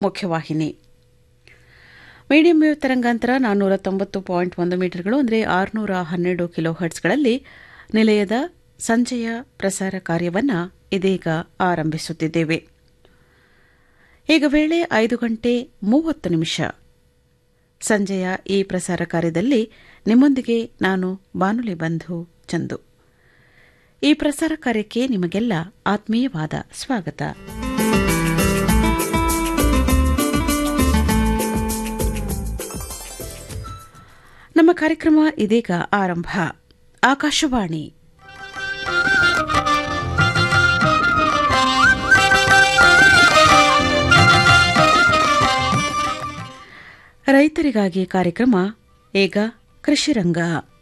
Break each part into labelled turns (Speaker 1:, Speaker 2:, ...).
Speaker 1: ಮುಖ್ಯವಾಹಿನಿ medium wave ತರಂಗಾಂತರ ನಾನ್ನೂರ ತೊಂಬತ್ತು ಪಾಯಿಂಟ್ ಒಂದು ಮೀಟರ್ಗಳು ಅಂದರೆ ಆರುನೂರ ಹನ್ನೆರಡು ಕಿಲೋ ಹರ್ಟ್ಸ್ಗಳಲ್ಲಿ ನಿಲಯದ ಸಂಜೆಯ ಪ್ರಸಾರ ಕಾರ್ಯವನ್ನು ಇದೀಗ ಆರಂಭಿಸುತ್ತಿದ್ದೇವೆ ಈಗ ವೇಳೆ ಐದು ಗಂಟೆ ಮೂವತ್ತು ನಿಮಿಷ ಸಂಜೆಯ ಈ ಪ್ರಸಾರ ಕಾರ್ಯದಲ್ಲಿ ನಿಮ್ಮೊಂದಿಗೆ ನಾನು ಬಾನುಲಿ ಬಂಧು ಚಂದು ಈ ಪ್ರಸಾರ ಕಾರ್ಯಕ್ಕೆ ನಿಮಗೆಲ್ಲ ಆತ್ಮೀಯವಾದ ಸ್ವಾಗತ ನಮ್ಮ ಕಾರ್ಯಕ್ರಮ ಇದೀಗ ಆರಂಭ ಆಕಾಶವಾಣಿ ರೈತರಿಗಾಗಿ ಕಾರ್ಯಕ್ರಮ ಈಗ ಕೃಷಿರಂಗ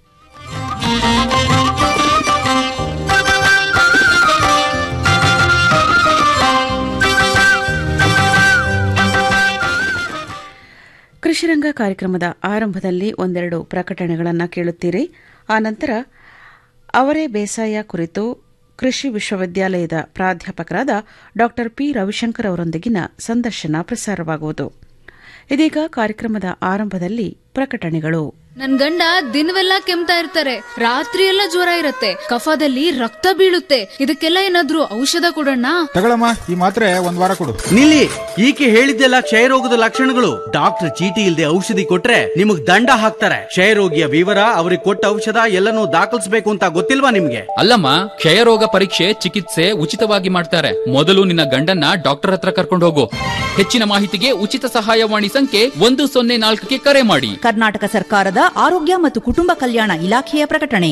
Speaker 1: ಕೃಷಿರಂಗ ಕಾರ್ಯಕ್ರಮದ ಆರಂಭದಲ್ಲಿ ಒಂದೆರಡು ಪ್ರಕಟಣೆಗಳನ್ನು ಕೇಳುತ್ತೀರಿ ಆನಂತರ ಅವರೇ ಬೇಸಾಯ ಕುರಿತು ಕೃಷಿ ವಿಶ್ವವಿದ್ಯಾಲಯದ ಪ್ರಾಧ್ಯಾಪಕರಾದ ಡಾ ಪಿ ರವಿಶಂಕರ್ ಅವರೊಂದಿಗಿನ ಸಂದರ್ಶನ ಪ್ರಸಾರವಾಗುವುದು ಇದೀಗ ಕಾರ್ಯಕ್ರಮದ ಆರಂಭದಲ್ಲಿ ಪ್ರಕಟಣೆಗಳು
Speaker 2: ನನ್ ಗಂಡ ದಿನವೆಲ್ಲ ಕೆಮ್ತಾ ಇರ್ತಾರೆ ರಾತ್ರಿ ಎಲ್ಲ ಜ್ವರ ಇರತ್ತೆ ಕಫದಲ್ಲಿ ರಕ್ತ ಬೀಳುತ್ತೆ ಇದಕ್ಕೆಲ್ಲ ಏನಾದ್ರೂ ಔಷಧ ಕೊಡೋಣ
Speaker 3: ತಗೊಳಮ್ಮ ಈ ಮಾತ್ರೆ ಒಂದ್ ವಾರ ಕೊಡು
Speaker 4: ನಿಲ್ಲಿ ಈಕೆ ಹೇಳಿದ್ದೆಲ್ಲ ಕ್ಷಯರೋಗದ ಲಕ್ಷಣಗಳು ಡಾಕ್ಟರ್ ಚೀಟಿ ಇಲ್ಲದೆ ಔಷಧಿ ಕೊಟ್ರೆ ನಿಮಗ್ ದಂಡ ಹಾಕ್ತಾರೆ ಕ್ಷಯರೋಗಿಯ ವಿವರ ಅವ್ರಿಗೆ ಕೊಟ್ಟ ಔಷಧ ಎಲ್ಲನೂ ದಾಖಲಿಸಬೇಕು ಅಂತ ಗೊತ್ತಿಲ್ವಾ ನಿಮ್ಗೆ
Speaker 5: ಅಲ್ಲಮ್ಮ ಕ್ಷಯರೋಗ ಪರೀಕ್ಷೆ ಚಿಕಿತ್ಸೆ ಉಚಿತವಾಗಿ ಮಾಡ್ತಾರೆ ಮೊದಲು ನಿನ್ನ ಗಂಡನ್ನ ಡಾಕ್ಟರ್ ಹತ್ರ ಕರ್ಕೊಂಡು ಹೋಗು ಹೆಚ್ಚಿನ ಮಾಹಿತಿಗೆ ಉಚಿತ ಸಹಾಯವಾಣಿ ಸಂಖ್ಯೆ ಒಂದು ಸೊನ್ನೆ ನಾಲ್ಕಕ್ಕೆ ಕರೆ ಮಾಡಿ
Speaker 6: ಕರ್ನಾಟಕ ಸರ್ಕಾರದ ಆರೋಗ್ಯ ಮತ್ತು ಕುಟುಂಬ ಕಲ್ಯಾಣ ಇಲಾಖೆಯ ಪ್ರಕಟಣೆ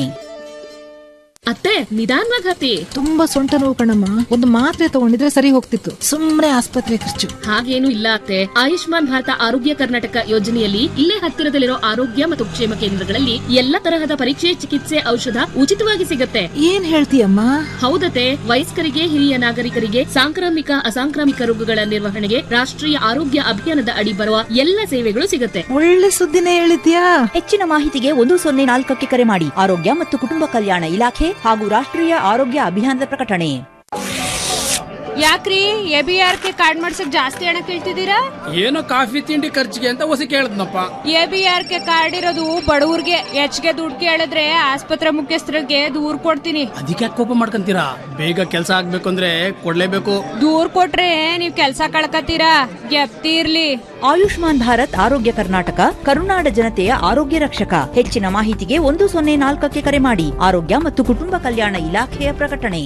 Speaker 7: ಅತ್ತೆ ನಿಧಾನವಾಗಿ ಹತ್ತಿ
Speaker 8: ತುಂಬಾ ಸೊಂಟ ನೋವು ಕಣಮ್ಮ ಒಂದು ಮಾತ್ರೆ ತಗೊಂಡಿದ್ರೆ ಸರಿ ಹೋಗ್ತಿತ್ತು ಸುಮ್ನೆ ಆಸ್ಪತ್ರೆ ಖರ್ಚು
Speaker 7: ಹಾಗೇನು ಇಲ್ಲ ಅತ್ತೆ ಆಯುಷ್ಮಾನ್ ಭಾರತ ಆರೋಗ್ಯ ಕರ್ನಾಟಕ ಯೋಜನೆಯಲ್ಲಿ ಇಲ್ಲೇ ಹತ್ತಿರದಲ್ಲಿರೋ ಆರೋಗ್ಯ ಮತ್ತು ಕ್ಷೇಮ ಕೇಂದ್ರಗಳಲ್ಲಿ ಎಲ್ಲ ತರಹದ ಪರೀಕ್ಷೆ ಚಿಕಿತ್ಸೆ ಔಷಧ ಉಚಿತವಾಗಿ ಸಿಗತ್ತೆ
Speaker 8: ಏನ್ ಹೇಳ್ತೀಯಮ್ಮ
Speaker 7: ಹೌದತೆ ವಯಸ್ಕರಿಗೆ ಹಿರಿಯ ನಾಗರಿಕರಿಗೆ ಸಾಂಕ್ರಾಮಿಕ ಅಸಾಂಕ್ರಾಮಿಕ ರೋಗಗಳ ನಿರ್ವಹಣೆಗೆ ರಾಷ್ಟ್ರೀಯ ಆರೋಗ್ಯ ಅಭಿಯಾನದ ಅಡಿ ಬರುವ ಎಲ್ಲ ಸೇವೆಗಳು ಸಿಗತ್ತೆ
Speaker 8: ಒಳ್ಳೆ ಸುದ್ದಿನೇ ಹೇಳಿದ್ಯಾ
Speaker 6: ಹೆಚ್ಚಿನ ಮಾಹಿತಿಗೆ ಒಂದು ಸೊನ್ನೆ ನಾಲ್ಕಕ್ಕೆ ಕರೆ ಮಾಡಿ ಆರೋಗ್ಯ ಮತ್ತು ಕುಟುಂಬ ಕಲ್ಯಾಣ ಇಲಾಖೆ ಹಾಗೂ ರಾಷ್ಟ್ರೀಯ ಆರೋಗ್ಯ ಅಭಿಯಾನದ ಪ್ರಕಟಣೆ
Speaker 9: ಯಾಕ್ರಿ A B R K card ಮಾಡ್ಸಕ್ ಜಾಸ್ತಿ ಹಣ ಕೇಳ್ತಿದ್ದೀರಾ
Speaker 10: ಏನೋ ಕಾಫಿ ತಿಂಡಿ ಖರ್ಚಿಗೆ ಅಂತ ಹೊಸ ಕೇಳದ್ನಪ್ಪ
Speaker 9: A B R K card ಇರೋದು ಬಡವ್ರಿಗೆ ಹೆಚ್ಚಿಗೆ ದುಡ್ಡು ಕೇಳಿದ್ರೆ ಆಸ್ಪತ್ರೆ ಮುಖ್ಯಸ್ಥರಿಗೆ ದೂರ್ ಕೊಡ್ತೀನಿ
Speaker 10: ಅದಕ್ಕೆ ಕೋಪ ಮಾಡ್ಕೊಂತೀರಾ ಬೇಗ ಕೆಲಸ ಆಗ್ಬೇಕು ಅಂದ್ರೆ ಕೊಡ್ಲೇಬೇಕು
Speaker 9: ದೂರ್ ಕೊಟ್ರೆ ನೀವ್ ಕೆಲ್ಸ ಕಳ್ಕತ್ತೀರಾ ಗೆಪ್ತಿ ಇರ್ಲಿ
Speaker 6: ಆಯುಷ್ಮಾನ್ ಭಾರತ್ ಆರೋಗ್ಯ ಕರ್ನಾಟಕ ಕರುನಾಡ ಜನತೆಯ ಆರೋಗ್ಯ ರಕ್ಷಕ ಹೆಚ್ಚಿನ ಮಾಹಿತಿಗೆ ಒಂದು ಸೊನ್ನೆ ನಾಲ್ಕಕ್ಕೆ ಕರೆ ಮಾಡಿ ಆರೋಗ್ಯ ಮತ್ತು ಕುಟುಂಬ ಕಲ್ಯಾಣ ಇಲಾಖೆಯ ಪ್ರಕಟಣೆ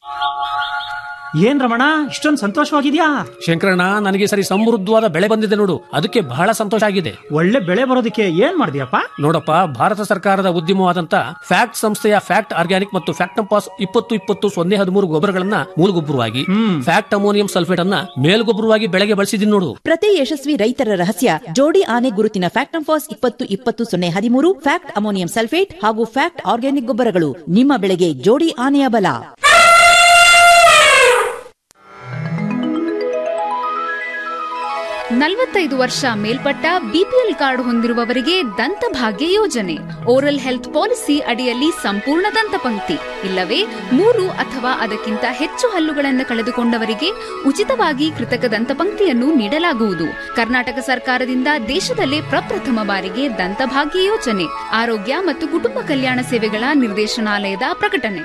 Speaker 11: ಏನ್ ರಮಣ ಇಷ್ಟೊಂದು ಸಂತೋಷವಾಗಿದ್ಯಾ
Speaker 10: ಶಂಕರಣ್ಣ ನನಗೆ ಸರಿ ಸಮೃದ್ಧವಾದ ಬೆಳೆ ಬಂದಿದೆ ನೋಡು ಅದಕ್ಕೆ ಬಹಳ ಸಂತೋಷ ಆಗಿದೆ
Speaker 11: ಒಳ್ಳೆ ಬೆಳೆ ಬರೋದಕ್ಕೆ ಏನ್ ಮಾಡಿದ್ಯಪ್ಪ
Speaker 10: ನೋಡಪ್ಪ ಭಾರತ ಸರ್ಕಾರದ ಉದ್ಯಮವಾದಂತ ಫ್ಯಾಕ್ಟ್ ಸಂಸ್ಥೆಯ ಫ್ಯಾಕ್ಟ್ ಆರ್ಗ್ಯಾನಿಕ್ ಮತ್ತು ಫ್ಯಾಕ್ಟಂಪಾಸ್ ಇಪ್ಪತ್ತು ಇಪ್ಪತ್ತು ಸೊನ್ನೆ ಹದಿಮೂರು ಗೊಬ್ಬರಗಳನ್ನ ಮೂಲಗೊಬ್ಬರವಾಗಿ ಫ್ಯಾಕ್ಟ್ ಅಮೋನಿಯಂ ಸಲ್ಫೇಟ್ ಅನ್ನ ಮೇಲ್ಗೊಬ್ಬರವಾಗಿ ಬೆಳೆಗೆ ಬಳಸಿದೀನಿ ನೋಡು
Speaker 6: ಪ್ರತಿ ಯಶಸ್ವಿ ರೈತರ ರಹಸ್ಯ ಜೋಡಿ ಆನೆ ಗುರುತಿನ ಫ್ಯಾಕ್ಟಂಫಾಸ್ ಇಪ್ಪತ್ತು ಇಪ್ಪತ್ತು ಸೊನ್ನೆ ಹದಿಮೂರು ಫ್ಯಾಕ್ಟ್ ಅಮೋನಿಯಂ ಸಲ್ಫೇಟ್ ಹಾಗೂ ಫ್ಯಾಕ್ಟ್ ಆರ್ಗ್ಯಾನಿಕ್ ಗೊಬ್ಬರಗಳು ನಿಮ್ಮ ಬೆಳೆಗೆ ಜೋಡಿ ಆನೆಯ ಬಲ
Speaker 2: ನಲವತ್ತೈದು ವರ್ಷ ಮೇಲ್ಪಟ್ಟ ಬಿಪಿಎಲ್ ಕಾರ್ಡ್ ಹೊಂದಿರುವವರಿಗೆ ದಂತಭಾಗ್ಯ ಯೋಜನೆ ಓರಲ್ ಹೆಲ್ತ್ ಪಾಲಿಸಿ ಅಡಿಯಲ್ಲಿ ಸಂಪೂರ್ಣ ದಂತಪಂಕ್ತಿ ಇಲ್ಲವೇ ಮೂರು ಅಥವಾ ಅದಕ್ಕಿಂತ ಹೆಚ್ಚು ಹಲ್ಲುಗಳನ್ನು ಕಳೆದುಕೊಂಡವರಿಗೆ ಉಚಿತವಾಗಿ ಕೃತಕ ದಂತಪಂಕ್ತಿಯನ್ನು ನೀಡಲಾಗುವುದು ಕರ್ನಾಟಕ ಸರ್ಕಾರದಿಂದ ದೇಶದಲ್ಲೇ ಪ್ರಪ್ರಥಮ ಬಾರಿಗೆ ದಂತಭಾಗ್ಯ ಯೋಜನೆ ಆರೋಗ್ಯ ಮತ್ತು ಕುಟುಂಬ ಕಲ್ಯಾಣ ಸೇವೆಗಳ ನಿರ್ದೇಶನಾಲಯದ ಪ್ರಕಟಣೆ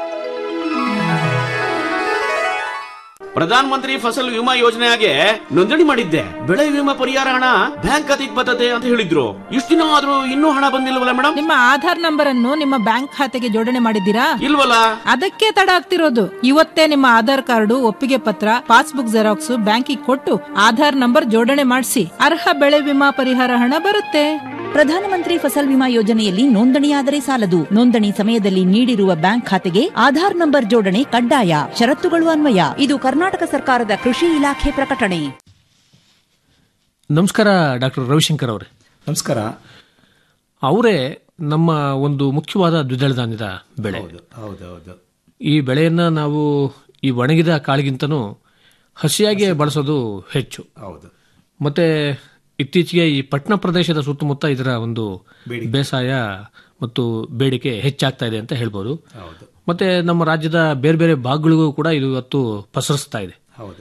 Speaker 4: ಪ್ರಧಾನ ಮಂತ್ರಿ ಫಸಲ್ ವಿಮಾ ಯೋಜನೆಗೆ ನೋಂದಣಿ ಮಾಡಿದ್ದೆ ಬೆಳೆ ವಿಮಾ ಪರಿಹಾರ ಹಣ ಬ್ಯಾಂಕ್ ಖಾತೆಗೆ ಬರ್ತದೆ ಅಂತ ಹೇಳಿದ್ರು ಇಷ್ಟು ದಿನ ಆದ್ರೂ ಇನ್ನೂ ಹಣ ಬಂದಿಲ್ವಲ್ಲ ಮೇಡಮ್
Speaker 8: ನಿಮ್ಮ ಆಧಾರ್ ನಂಬರ್ ಅನ್ನು ನಿಮ್ಮ ಬ್ಯಾಂಕ್ ಖಾತೆಗೆ ಜೋಡಣೆ ಮಾಡಿದ್ದೀರಾ
Speaker 4: ಇಲ್ವಲ್ಲ
Speaker 8: ಅದಕ್ಕೆ ತಡ ಆಗ್ತಿರೋದು ಇವತ್ತೇ ನಿಮ್ಮ ಆಧಾರ್ ಕಾರ್ಡು ಒಪ್ಪಿಗೆ ಪತ್ರ ಪಾಸ್ಬುಕ್ ಜೆರಾಕ್ಸ್ ಬ್ಯಾಂಕಿಗೆ ಕೊಟ್ಟು ಆಧಾರ್ ನಂಬರ್ ಜೋಡಣೆ ಮಾಡಿಸಿ ಅರ್ಹ ಬೆಳೆ ವಿಮಾ ಪರಿಹಾರ ಹಣ ಬರುತ್ತೆ
Speaker 6: ಪ್ರಧಾನಮಂತ್ರಿ ಫಸಲ್ ವಿಮಾ ಯೋಜನೆಯಲ್ಲಿ ನೋಂದಣಿಯಾದರೆ ಸಾಲದು ನೋಂದಣಿ ಸಮಯದಲ್ಲಿ ನೀಡಿರುವ ಬ್ಯಾಂಕ್ ಖಾತೆಗೆ ಆಧಾರ್ ನಂಬರ್ ಜೋಡಣೆ ಕಡ್ಡಾಯ ಷರತ್ತುಗಳು ಅನ್ವಯ ಇದು ಕರ್ನಾಟಕ ಸರ್ಕಾರದ ಕೃಷಿ ಇಲಾಖೆ ಪ್ರಕಟಣೆ
Speaker 10: ನಮಸ್ಕಾರ ಡಾಕ್ಟರ್ ರವಿಶಂಕರ್ ಅವರೇ
Speaker 3: ನಮಸ್ಕಾರ
Speaker 10: ಅವರೇ ನಮ್ಮ ಒಂದು ಮುಖ್ಯವಾದ ದ್ವಿದಳ ಧಾನ್ಯದ ಬೆಳೆ
Speaker 3: ಹೌದೌದು
Speaker 10: ಈ ಬೆಳೆಯನ್ನ ನಾವು ಈ ಒಣಗಿದ ಕಾಳಿಗಿಂತನೂ ಹಸಿಯಾಗಿ ಬಳಸೋದು ಹೆಚ್ಚು
Speaker 3: ಹೌದು
Speaker 10: ಮತ್ತೆ ಇತ್ತೀಚೆಗೆ ಈ ಪಟ್ಟಣ ಪ್ರದೇಶದ ಸುತ್ತಮುತ್ತ ಇದರ ಒಂದು ಬೇಸಾಯ ಮತ್ತು ಬೇಡಿಕೆ ಹೆಚ್ಚಾಗ್ತಾ ಇದೆ ಅಂತ ಹೇಳ್ಬೋದು
Speaker 3: ಹೌದು
Speaker 10: ಮತ್ತೆ ನಮ್ಮ ರಾಜ್ಯದ ಬೇರೆ ಬೇರೆ ಭಾಗಗಳಿಗೂ ಕೂಡ ಇದು ಇವತ್ತು ಪಸರಿಸ್ತಾ ಇದೆ
Speaker 3: ಹೌದು ಹೌದು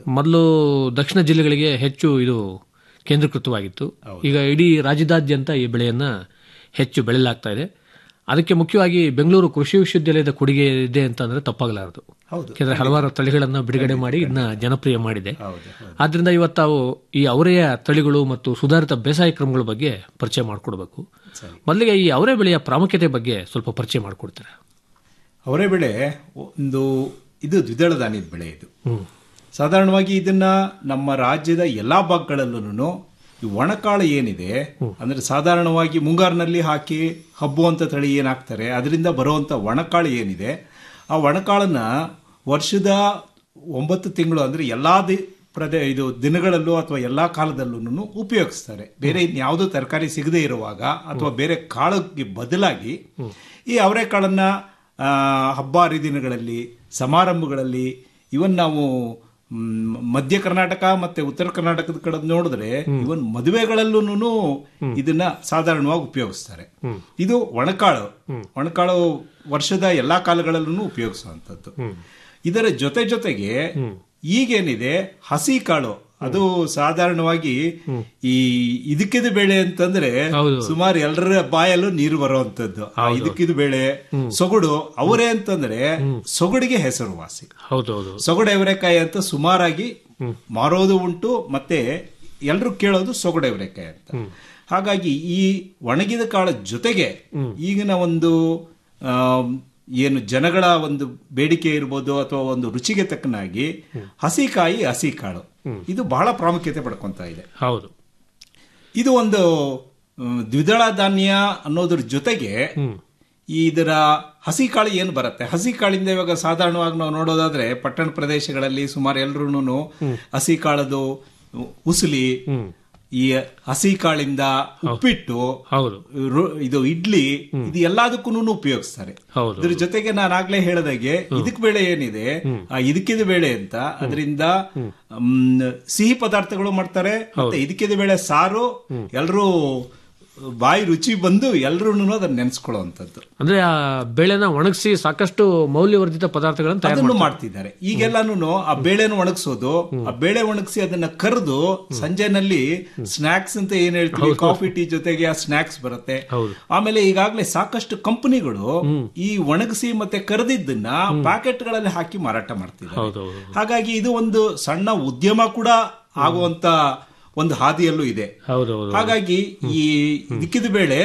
Speaker 10: ಮೊದಲು ದಕ್ಷಿಣ ಜಿಲ್ಲೆಗಳಿಗೆ ಹೆಚ್ಚು ಇದು ಕೇಂದ್ರೀಕೃತವಾಗಿತ್ತು ಈಗ ಇಡೀ ರಾಜ್ಯದಾದ್ಯಂತ ಈ ಬೆಳೆಯನ್ನ ಹೆಚ್ಚು ಬೆಳೆಯಲಾಗ್ತಾ ಇದೆ ಅದಕ್ಕೆ ಮುಖ್ಯವಾಗಿ ಬೆಂಗಳೂರು ಕೃಷಿ ವಿಶ್ವವಿದ್ಯಾಲಯದ ಕೊಡುಗೆ ಇದೆ ಅಂತಂದ್ರೆ ತಪ್ಪಾಗಲಾರದು
Speaker 3: ಹೌದು.
Speaker 10: ಯಾಕಂದ್ರೆ ಹಲವಾರು ತಳಿಗಳನ್ನ ಬಿಡುಗಡೆ ಮಾಡಿ ಇದನ್ನ ಜನಪ್ರಿಯ ಮಾಡಿದೆ ಆದ್ರಿಂದ ಇವತ್ತು ತಾವು ಈ ಅವರೆಯ ತಳಿಗಳು ಮತ್ತು ಸುಧಾರಿತ ಬೇಸಾಯ ಕ್ರಮಗಳ ಬಗ್ಗೆ ಪರಿಚಯ ಮಾಡಿಕೊಡ್ಬೇಕು ಮೊದಲಿಗೆ ಈ ಅವರೆ ಬೆಳೆಯ ಪ್ರಾಮುಖ್ಯತೆ ಬಗ್ಗೆ ಸ್ವಲ್ಪ ಪರಿಚಯ ಮಾಡಿಕೊಡ್ತಾರೆ
Speaker 3: ಅವರೇ ಬೆಳೆ ಒಂದು ಇದು ದ್ವಿದಳ ಧಾನ್ಯದ ಬೆಳೆ ಇದು ಸಾಧಾರಣವಾಗಿ ಇದನ್ನ ನಮ್ಮ ರಾಜ್ಯದ ಎಲ್ಲಾ ಭಾಗಗಳಲ್ಲೂ ಈ ಒಣಕಾಳು ಏನಿದೆ ಅಂದ್ರೆ ಸಾಧಾರಣವಾಗಿ ಮುಂಗಾರಿನಲ್ಲಿ ಹಾಕಿ ಹಬ್ಬುವಂತ ತಳಿ ಏನ್ ಹಾಕ್ತಾರೆ ಅದರಿಂದ ಬರುವಂತ ಒಣಕಾಳು ಏನಿದೆ ಆ ಒಣಕಾಳನ್ನ ವರ್ಷದ ಒಂಬತ್ತು ತಿಂಗಳು ಅಂದ್ರೆ ಎಲ್ಲಾ ದಿ ಪ್ರದೇ ಇದು ದಿನಗಳಲ್ಲೂ ಅಥವಾ ಎಲ್ಲಾ ಕಾಲದಲ್ಲೂ ಉಪಯೋಗಿಸ್ತಾರೆ ಬೇರೆ ಇನ್ಯಾವುದೋ ತರಕಾರಿ ಸಿಗದೆ ಇರುವಾಗ ಅಥವಾ ಬೇರೆ ಕಾಳಿಗೆ ಬದಲಾಗಿ ಈ ಅವರೆಕಾಳನ್ನ ಆ, ಹಬ್ಬ ಹರಿದಿನಗಳಲ್ಲಿ ಸಮಾರಂಭಗಳಲ್ಲಿ ಇವನ್ ನಾವು ಮ್, ಮಧ್ಯ ಕರ್ನಾಟಕ ಮತ್ತೆ ಉತ್ತರ ಕರ್ನಾಟಕದ ಕಡೆ ನೋಡಿದ್ರೆ ಇವನ್ ಮದುವೆಗಳಲ್ಲೂ ಇದನ್ನ ಸಾಧಾರಣವಾಗಿ ಉಪಯೋಗಿಸ್ತಾರೆ ಇದು ಒಣಕಾಳು ಒಣಕಾಳು ವರ್ಷದ ಎಲ್ಲಾ ಕಾಲಗಳಲ್ಲೂ ಉಪಯೋಗಿಸುವಂತದ್ದು ಇದರ ಜೊತೆ ಜೊತೆಗೆ ಈಗೇನಿದೆ ಹಸಿ ಕಾಳು ಅದು ಸಾಧಾರಣವಾಗಿ ಈ ಇದಕ್ಕಿದ ಬೇಳೆ ಅಂತಂದ್ರೆ ಸುಮಾರು ಎಲ್ಲರ ಬಾಯಲ್ಲೂ ನೀರು ಬರುವಂತದ್ದು ಆ ಇದಕ್ಕಿದ ಬೇಳೆ ಸೊಗಡು ಅವರೇ ಅಂತಂದ್ರೆ ಸೊಗಡಿಗೆ ಹೆಸರುವಾಸಿ
Speaker 10: ಹೌದೌದು
Speaker 3: ಸೊಗಡು ಎವರೆಕಾಯಿ ಅಂತ ಸುಮಾರಾಗಿ ಮಾರೋದು ಉಂಟು ಮತ್ತೆ ಎಲ್ಲರೂ ಕೇಳೋದು ಸೊಗಡು ಎವರೆಕಾಯಿ ಅಂತ ಹಾಗಾಗಿ ಈ ಒಣಗಿದ ಕಾಳ ಜೊತೆಗೆ ಈಗಿನ ಒಂದು ಆಮ್, ಏನು ಜನಗಳ ಒಂದು ಬೇಡಿಕೆ ಇರ್ಬೋದು ಅಥವಾ ಒಂದು ರುಚಿಗೆ ತಕ್ಕನಾಗಿ ಹಸಿಕಾಯಿ ಹಸಿ ಕಾಳು ಇದು ಬಹಳ ಪ್ರಾಮುಖ್ಯತೆ ಪಡ್ಕೊಂತ ಇದೆ
Speaker 10: ಹೌದು
Speaker 3: ಇದು ಒಂದು ಮ್, ದ್ವಿದಳ ಧಾನ್ಯ ಅನ್ನೋದ್ರ ಜೊತೆಗೆ ಇದರ ಹಸಿ ಕಾಳು ಏನು ಬರುತ್ತೆ ಹಸಿ ಕಾಳಿಂದ ಇವಾಗ ಸಾಧಾರಣವಾಗಿ ನಾವು ನೋಡೋದಾದ್ರೆ ಪಟ್ಟಣ ಪ್ರದೇಶಗಳಲ್ಲಿ ಸುಮಾರು ಎಲ್ರು ಹಸಿ ಕಾಳದು ಉಸುಲಿ ಈ ಹಸಿ ಕಾಳಿಂದ ಉಪ್ಪಿಟ್ಟು
Speaker 10: ಹೌದು
Speaker 3: ರು- ಇದು ಇಡ್ಲಿ ಇದು ಎಲ್ಲದಕ್ಕೂ ಉಪಯೋಗಿಸ್ತಾರೆ
Speaker 10: ಹೌದು.
Speaker 3: ಇದ್ರ ಜೊತೆಗೆ ನಾನು ಆಗ್ಲೇ ಹೇಳದಾಗೆ ಇದಕ್ ಬೇಳೆ ಏನಿದೆ ಆ ಇದಕ್ಕಿದ ಬೇಳೆ ಅಂತ ಅದರಿಂದ ಸಿಹಿ ಪದಾರ್ಥಗಳು ಮಾಡ್ತಾರೆ ಮತ್ತೆ ಇದಕ್ಕಿದ ಬೇಳೆ ಸಾರು ಎಲ್ರೂ ಬಾಯಿ ರುಚಿ ಬಂದು ಎಲ್ರು ಅದನ್ನ ನೆನ್ಸ್ಕೊಳ್ಳುವಂಥದ್ದು
Speaker 10: ಅಂದ್ರೆ ಆ ಬೆಳೆನ ಒಣಗಿಸಿ ಸಾಕಷ್ಟು ಮೌಲ್ಯವರ್ಧಿತ ಪದಾರ್ಥಗಳನ್ನು ತಯಾರು
Speaker 3: ಅದನ್ನು
Speaker 10: ಮಾಡ್ತಾರೆ.
Speaker 3: ಮಾಡ್ತಿದ್ದಾರೆ ಈಗೆಲ್ಲಾನು ಆ ಬೇಳೆನ ಒಣಗಿಸೋದು ಆ ಬೇಳೆ ಒಣಗಿಸಿ ಅದನ್ನ ಕರೆದು ಸಂಜೆನಲ್ಲಿ ಸ್ನಾಕ್ಸ್ ಅಂತ ಏನ್ ಹೇಳ್ತೀವಿ ಕಾಫಿ ಟೀ ಜೊತೆಗೆ ಆ ಸ್ನಾಕ್ಸ್ ಬರುತ್ತೆ ಆಮೇಲೆ ಈಗಾಗಲೇ ಸಾಕಷ್ಟು ಕಂಪನಿಗಳು ಈ ಒಣಗಿಸಿ ಮತ್ತೆ ಕರೆದಿದ್ದನ್ನ ಪ್ಯಾಕೆಟ್ ಗಳಲ್ಲಿ ಹಾಕಿ ಮಾರಾಟ ಮಾಡ್ತಿದ್ದಾರೆ
Speaker 10: ಹೌದೌದು
Speaker 3: ಹಾಗಾಗಿ ಇದು ಒಂದು ಸಣ್ಣ ಉದ್ಯಮ ಕೂಡ ಆಗುವಂತ ಒಂದು ಹಾದಿಯಲ್ಲೂ ಇದೆ
Speaker 10: ಹೌದೌದು
Speaker 3: ಹಾಗಾಗಿ ಈ ದಿಕ್ಕಿದ ಬೇಳೆ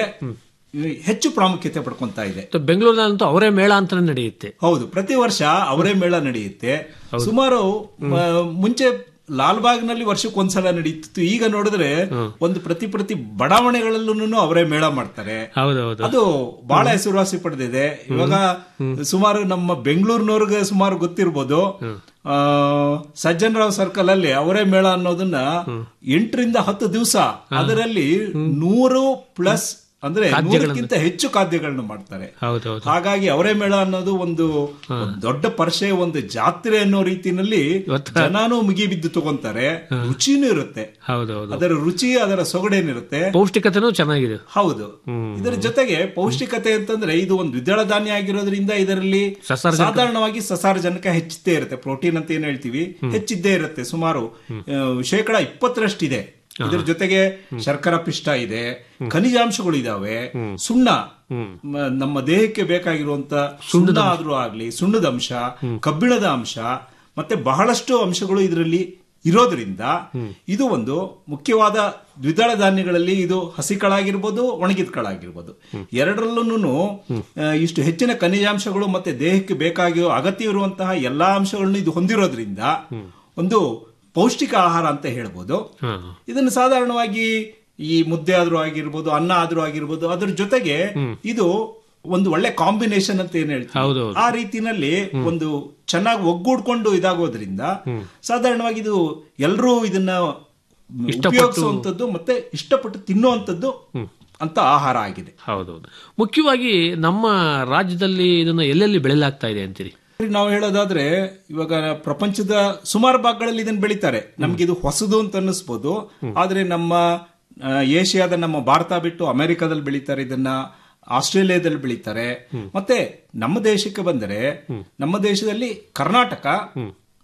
Speaker 3: ಹೆಚ್ಚು ಪ್ರಾಮುಖ್ಯತೆ ಪಡ್ಕೊಂತ ಇದೆ
Speaker 10: ಮತ್ತೆ ಬೆಂಗಳೂರಿನಲ್ಲಂತೂ ಅವರೇ ಮೇಳ ಅಂತಾನೆ ನಡೆಯುತ್ತೆ
Speaker 3: ಹೌದು ಪ್ರತಿ ವರ್ಷ ಅವರೇ ಮೇಳ ನಡೆಯುತ್ತೆ ಸುಮಾರು ಮ, ಮುಂಚೆ ಲಾಲ್ಬಾಗ್ನಲ್ಲಿ ವರ್ಷಕ್ಕೆ ಒಂದ್ಸಲ ನಡೀತಿತ್ತು ಈಗ ನೋಡಿದ್ರೆ ಒಂದು ಪ್ರತಿ ಪ್ರತಿ ಬಡಾವಣೆಗಳಲ್ಲೂ ಅವರೇ ಮೇಳ ಮಾಡ್ತಾರೆ
Speaker 10: ಹೌದೌದು
Speaker 3: ಅದು ಬಹಳ ಹೆಸರುವಾಸಿ ಪಡೆದಿದೆ ಇವಾಗ ಸುಮಾರು ನಮ್ಮ ಬೆಂಗಳೂರಿನವ್ರಿಗೆ ಸುಮಾರು ಗೊತ್ತಿರ್ಬೋದು ಆ ಸಜ್ಜನರಾವ್ ಸರ್ಕಲ್ ಅಲ್ಲಿ ಅವರೇ ಮೇಳ ಅನ್ನೋದನ್ನ ಎಂಟರಿಂದ ಹತ್ತು ದಿವಸ ಅದರಲ್ಲಿ ನೂರು ಪ್ಲಸ್ ಅಂದ್ರೆ ನೂರಕ್ಕಿಂತ ಹೆಚ್ಚು ಖಾದ್ಯಗಳನ್ನ ಮಾಡ್ತಾರೆ
Speaker 10: ಹೌದೌದು
Speaker 3: ಹಾಗಾಗಿ ಅವರೇ ಮೇಳ ಅನ್ನೋದು ಒಂದು ಒಂದು ದೊಡ್ಡ ಪರ್ಷೆ ಒಂದು ಜಾತ್ರೆ ಅನ್ನೋ ರೀತಿನಲ್ಲಿ ಜನಾನು ಮುಗಿ ಬಿದ್ದು ತಗೊಂತಾರೆ ರುಚಿನೂ ಇರುತ್ತೆ
Speaker 10: ಹೌದೌದು
Speaker 3: ಅದರ ರುಚಿ ಅದರ ಸೊಗಡೇನಿರುತ್ತೆ
Speaker 10: ಪೌಷ್ಟಿಕತೆನೂ ಚೆನ್ನಾಗಿದೆ
Speaker 3: ಹೌದು ಇದರ ಜೊತೆಗೆ ಪೌಷ್ಟಿಕತೆ ಅಂತಂದ್ರೆ ಇದು ಒಂದು ದ್ವಿದಳ ಧಾನ್ಯ ಆಗಿರೋದ್ರಿಂದ ಇದರಲ್ಲಿ
Speaker 10: ಸಸಾರಜನಕ.
Speaker 3: ಸಾಧಾರಣವಾಗಿ ಸಸಾರಜನಕ ಹೆಚ್ಚಿದ್ದೇ ಇರುತ್ತೆ ಪ್ರೋಟೀನ್ ಅಂತ ಏನ್ ಹೇಳ್ತೀವಿ ಹೆಚ್ಚಿದ್ದೇ ಇರುತ್ತೆ ಸುಮಾರು ಆ, ಶೇಕಡ ಇಪ್ಪತ್ತರಷ್ಟಿದೆ ಇದ್ರ ಜೊತೆಗೆ ಶರ್ಕರ ಪಿಷ್ಟ ಇದೆ ಖನಿಜಾಂಶಗಳು ಇದಾವೆ ಸುಣ್ಣ ಮ- ನಮ್ಮ ದೇಹಕ್ಕೆ ಬೇಕಾಗಿರುವಂತ ಸುಣ್ಣ ಆದ್ರೂ ಆಗ್ಲಿ ಸುಣ್ಣದ ಅಂಶ ಕಬ್ಬಿಣದ ಅಂಶ ಮತ್ತೆ ಬಹಳಷ್ಟು ಅಂಶಗಳು ಇದರಲ್ಲಿ ಇರೋದ್ರಿಂದ ಇದು ಒಂದು ಮುಖ್ಯವಾದ ದ್ವಿದಳ ಧಾನ್ಯಗಳಲ್ಲಿ ಇದು ಹಸಿ ಕಾಳಾಗಿರ್ಬೋದು ಒಣಗಿದ ಕಾಳಾಗಿರ್ಬೋದು ಎರಡರಲ್ಲೂ ಇಷ್ಟು ಹೆಚ್ಚಿನ ಖನಿಜಾಂಶಗಳು ಮತ್ತೆ ದೇಹಕ್ಕೆ ಬೇಕಾಗಿರೋ ಅಗತ್ಯ ಇರುವಂತಹ ಎಲ್ಲಾ ಅಂಶಗಳನ್ನು ಇದು ಹೊಂದಿರೋದ್ರಿಂದ ಒಂದು ಪೌಷ್ಟಿಕ ಆಹಾರ ಅಂತ ಹೇಳ್ಬೋದು
Speaker 10: ಹಾ.
Speaker 3: ಇದನ್ನು ಸಾಧಾರಣವಾಗಿ ಈ ಮುದ್ದೆ ಆದ್ರೂ ಆಗಿರ್ಬೋದು ಅನ್ನ ಆದ್ರೂ ಆಗಿರ್ಬೋದು ಅದ್ರ ಜೊತೆಗೆ ಇದು ಒಂದು ಒಳ್ಳೆ ಕಾಂಬಿನೇಷನ್ ಅಂತ ಏನ್ ಹೇಳ್ತೀವಿ
Speaker 10: ಹೌದೌದು.
Speaker 3: ಆ ರೀತಿನಲ್ಲಿ ಒಂದು ಚೆನ್ನಾಗಿ ಒಗ್ಗೂಡ್ಕೊಂಡು ಇದಾಗೋದ್ರಿಂದ ಸಾಧಾರಣವಾಗಿ ಇದು ಎಲ್ಲರೂ ಇದನ್ನ
Speaker 10: ಇಷ್ಟಪಟ್ಟು-
Speaker 3: ಉಪಯೋಗಿಸುವಂತದ್ದು ಮತ್ತೆ ಇಷ್ಟಪಟ್ಟು ತಿನ್ನುವಂತದ್ದು ಅಂತ ಆಹಾರ ಆಗಿದೆ
Speaker 10: ಹೌದೌದು ಮುಖ್ಯವಾಗಿ ನಮ್ಮ ರಾಜ್ಯದಲ್ಲಿ ಇದನ್ನ ಎಲ್ಲೆಲ್ಲಿ ಬೆಳೆಯಲಾಗ್ತಾ ಇದೆ ಅಂತೀರಿ
Speaker 3: ನಾವು ಹೇಳೋದಾದ್ರೆ ಇವಾಗ ಪ್ರಪಂಚದ ಸುಮಾರು ಭಾಗಗಳಲ್ಲಿ ಇದನ್ನ ಬೆಳಿತಾರೆ ನಮ್ಗೆ ಇದು ಹೊಸದು ಅಂತ ಅನ್ನಿಸ್ಬೋದು ಆದ್ರೆ ನಮ್ಮ ಆ, ಏಷ್ಯಾದ ನಮ್ಮ ಭಾರತ ಬಿಟ್ಟು ಅಮೆರಿಕದಲ್ಲಿ ಬೆಳಿತಾರೆ ಇದನ್ನ ಆಸ್ಟ್ರೇಲಿಯಾದಲ್ಲಿ ಬೆಳಿತಾರೆ ಮತ್ತೆ ನಮ್ಮ ದೇಶಕ್ಕೆ ಬಂದರೆ ನಮ್ಮ ದೇಶದಲ್ಲಿ ಕರ್ನಾಟಕ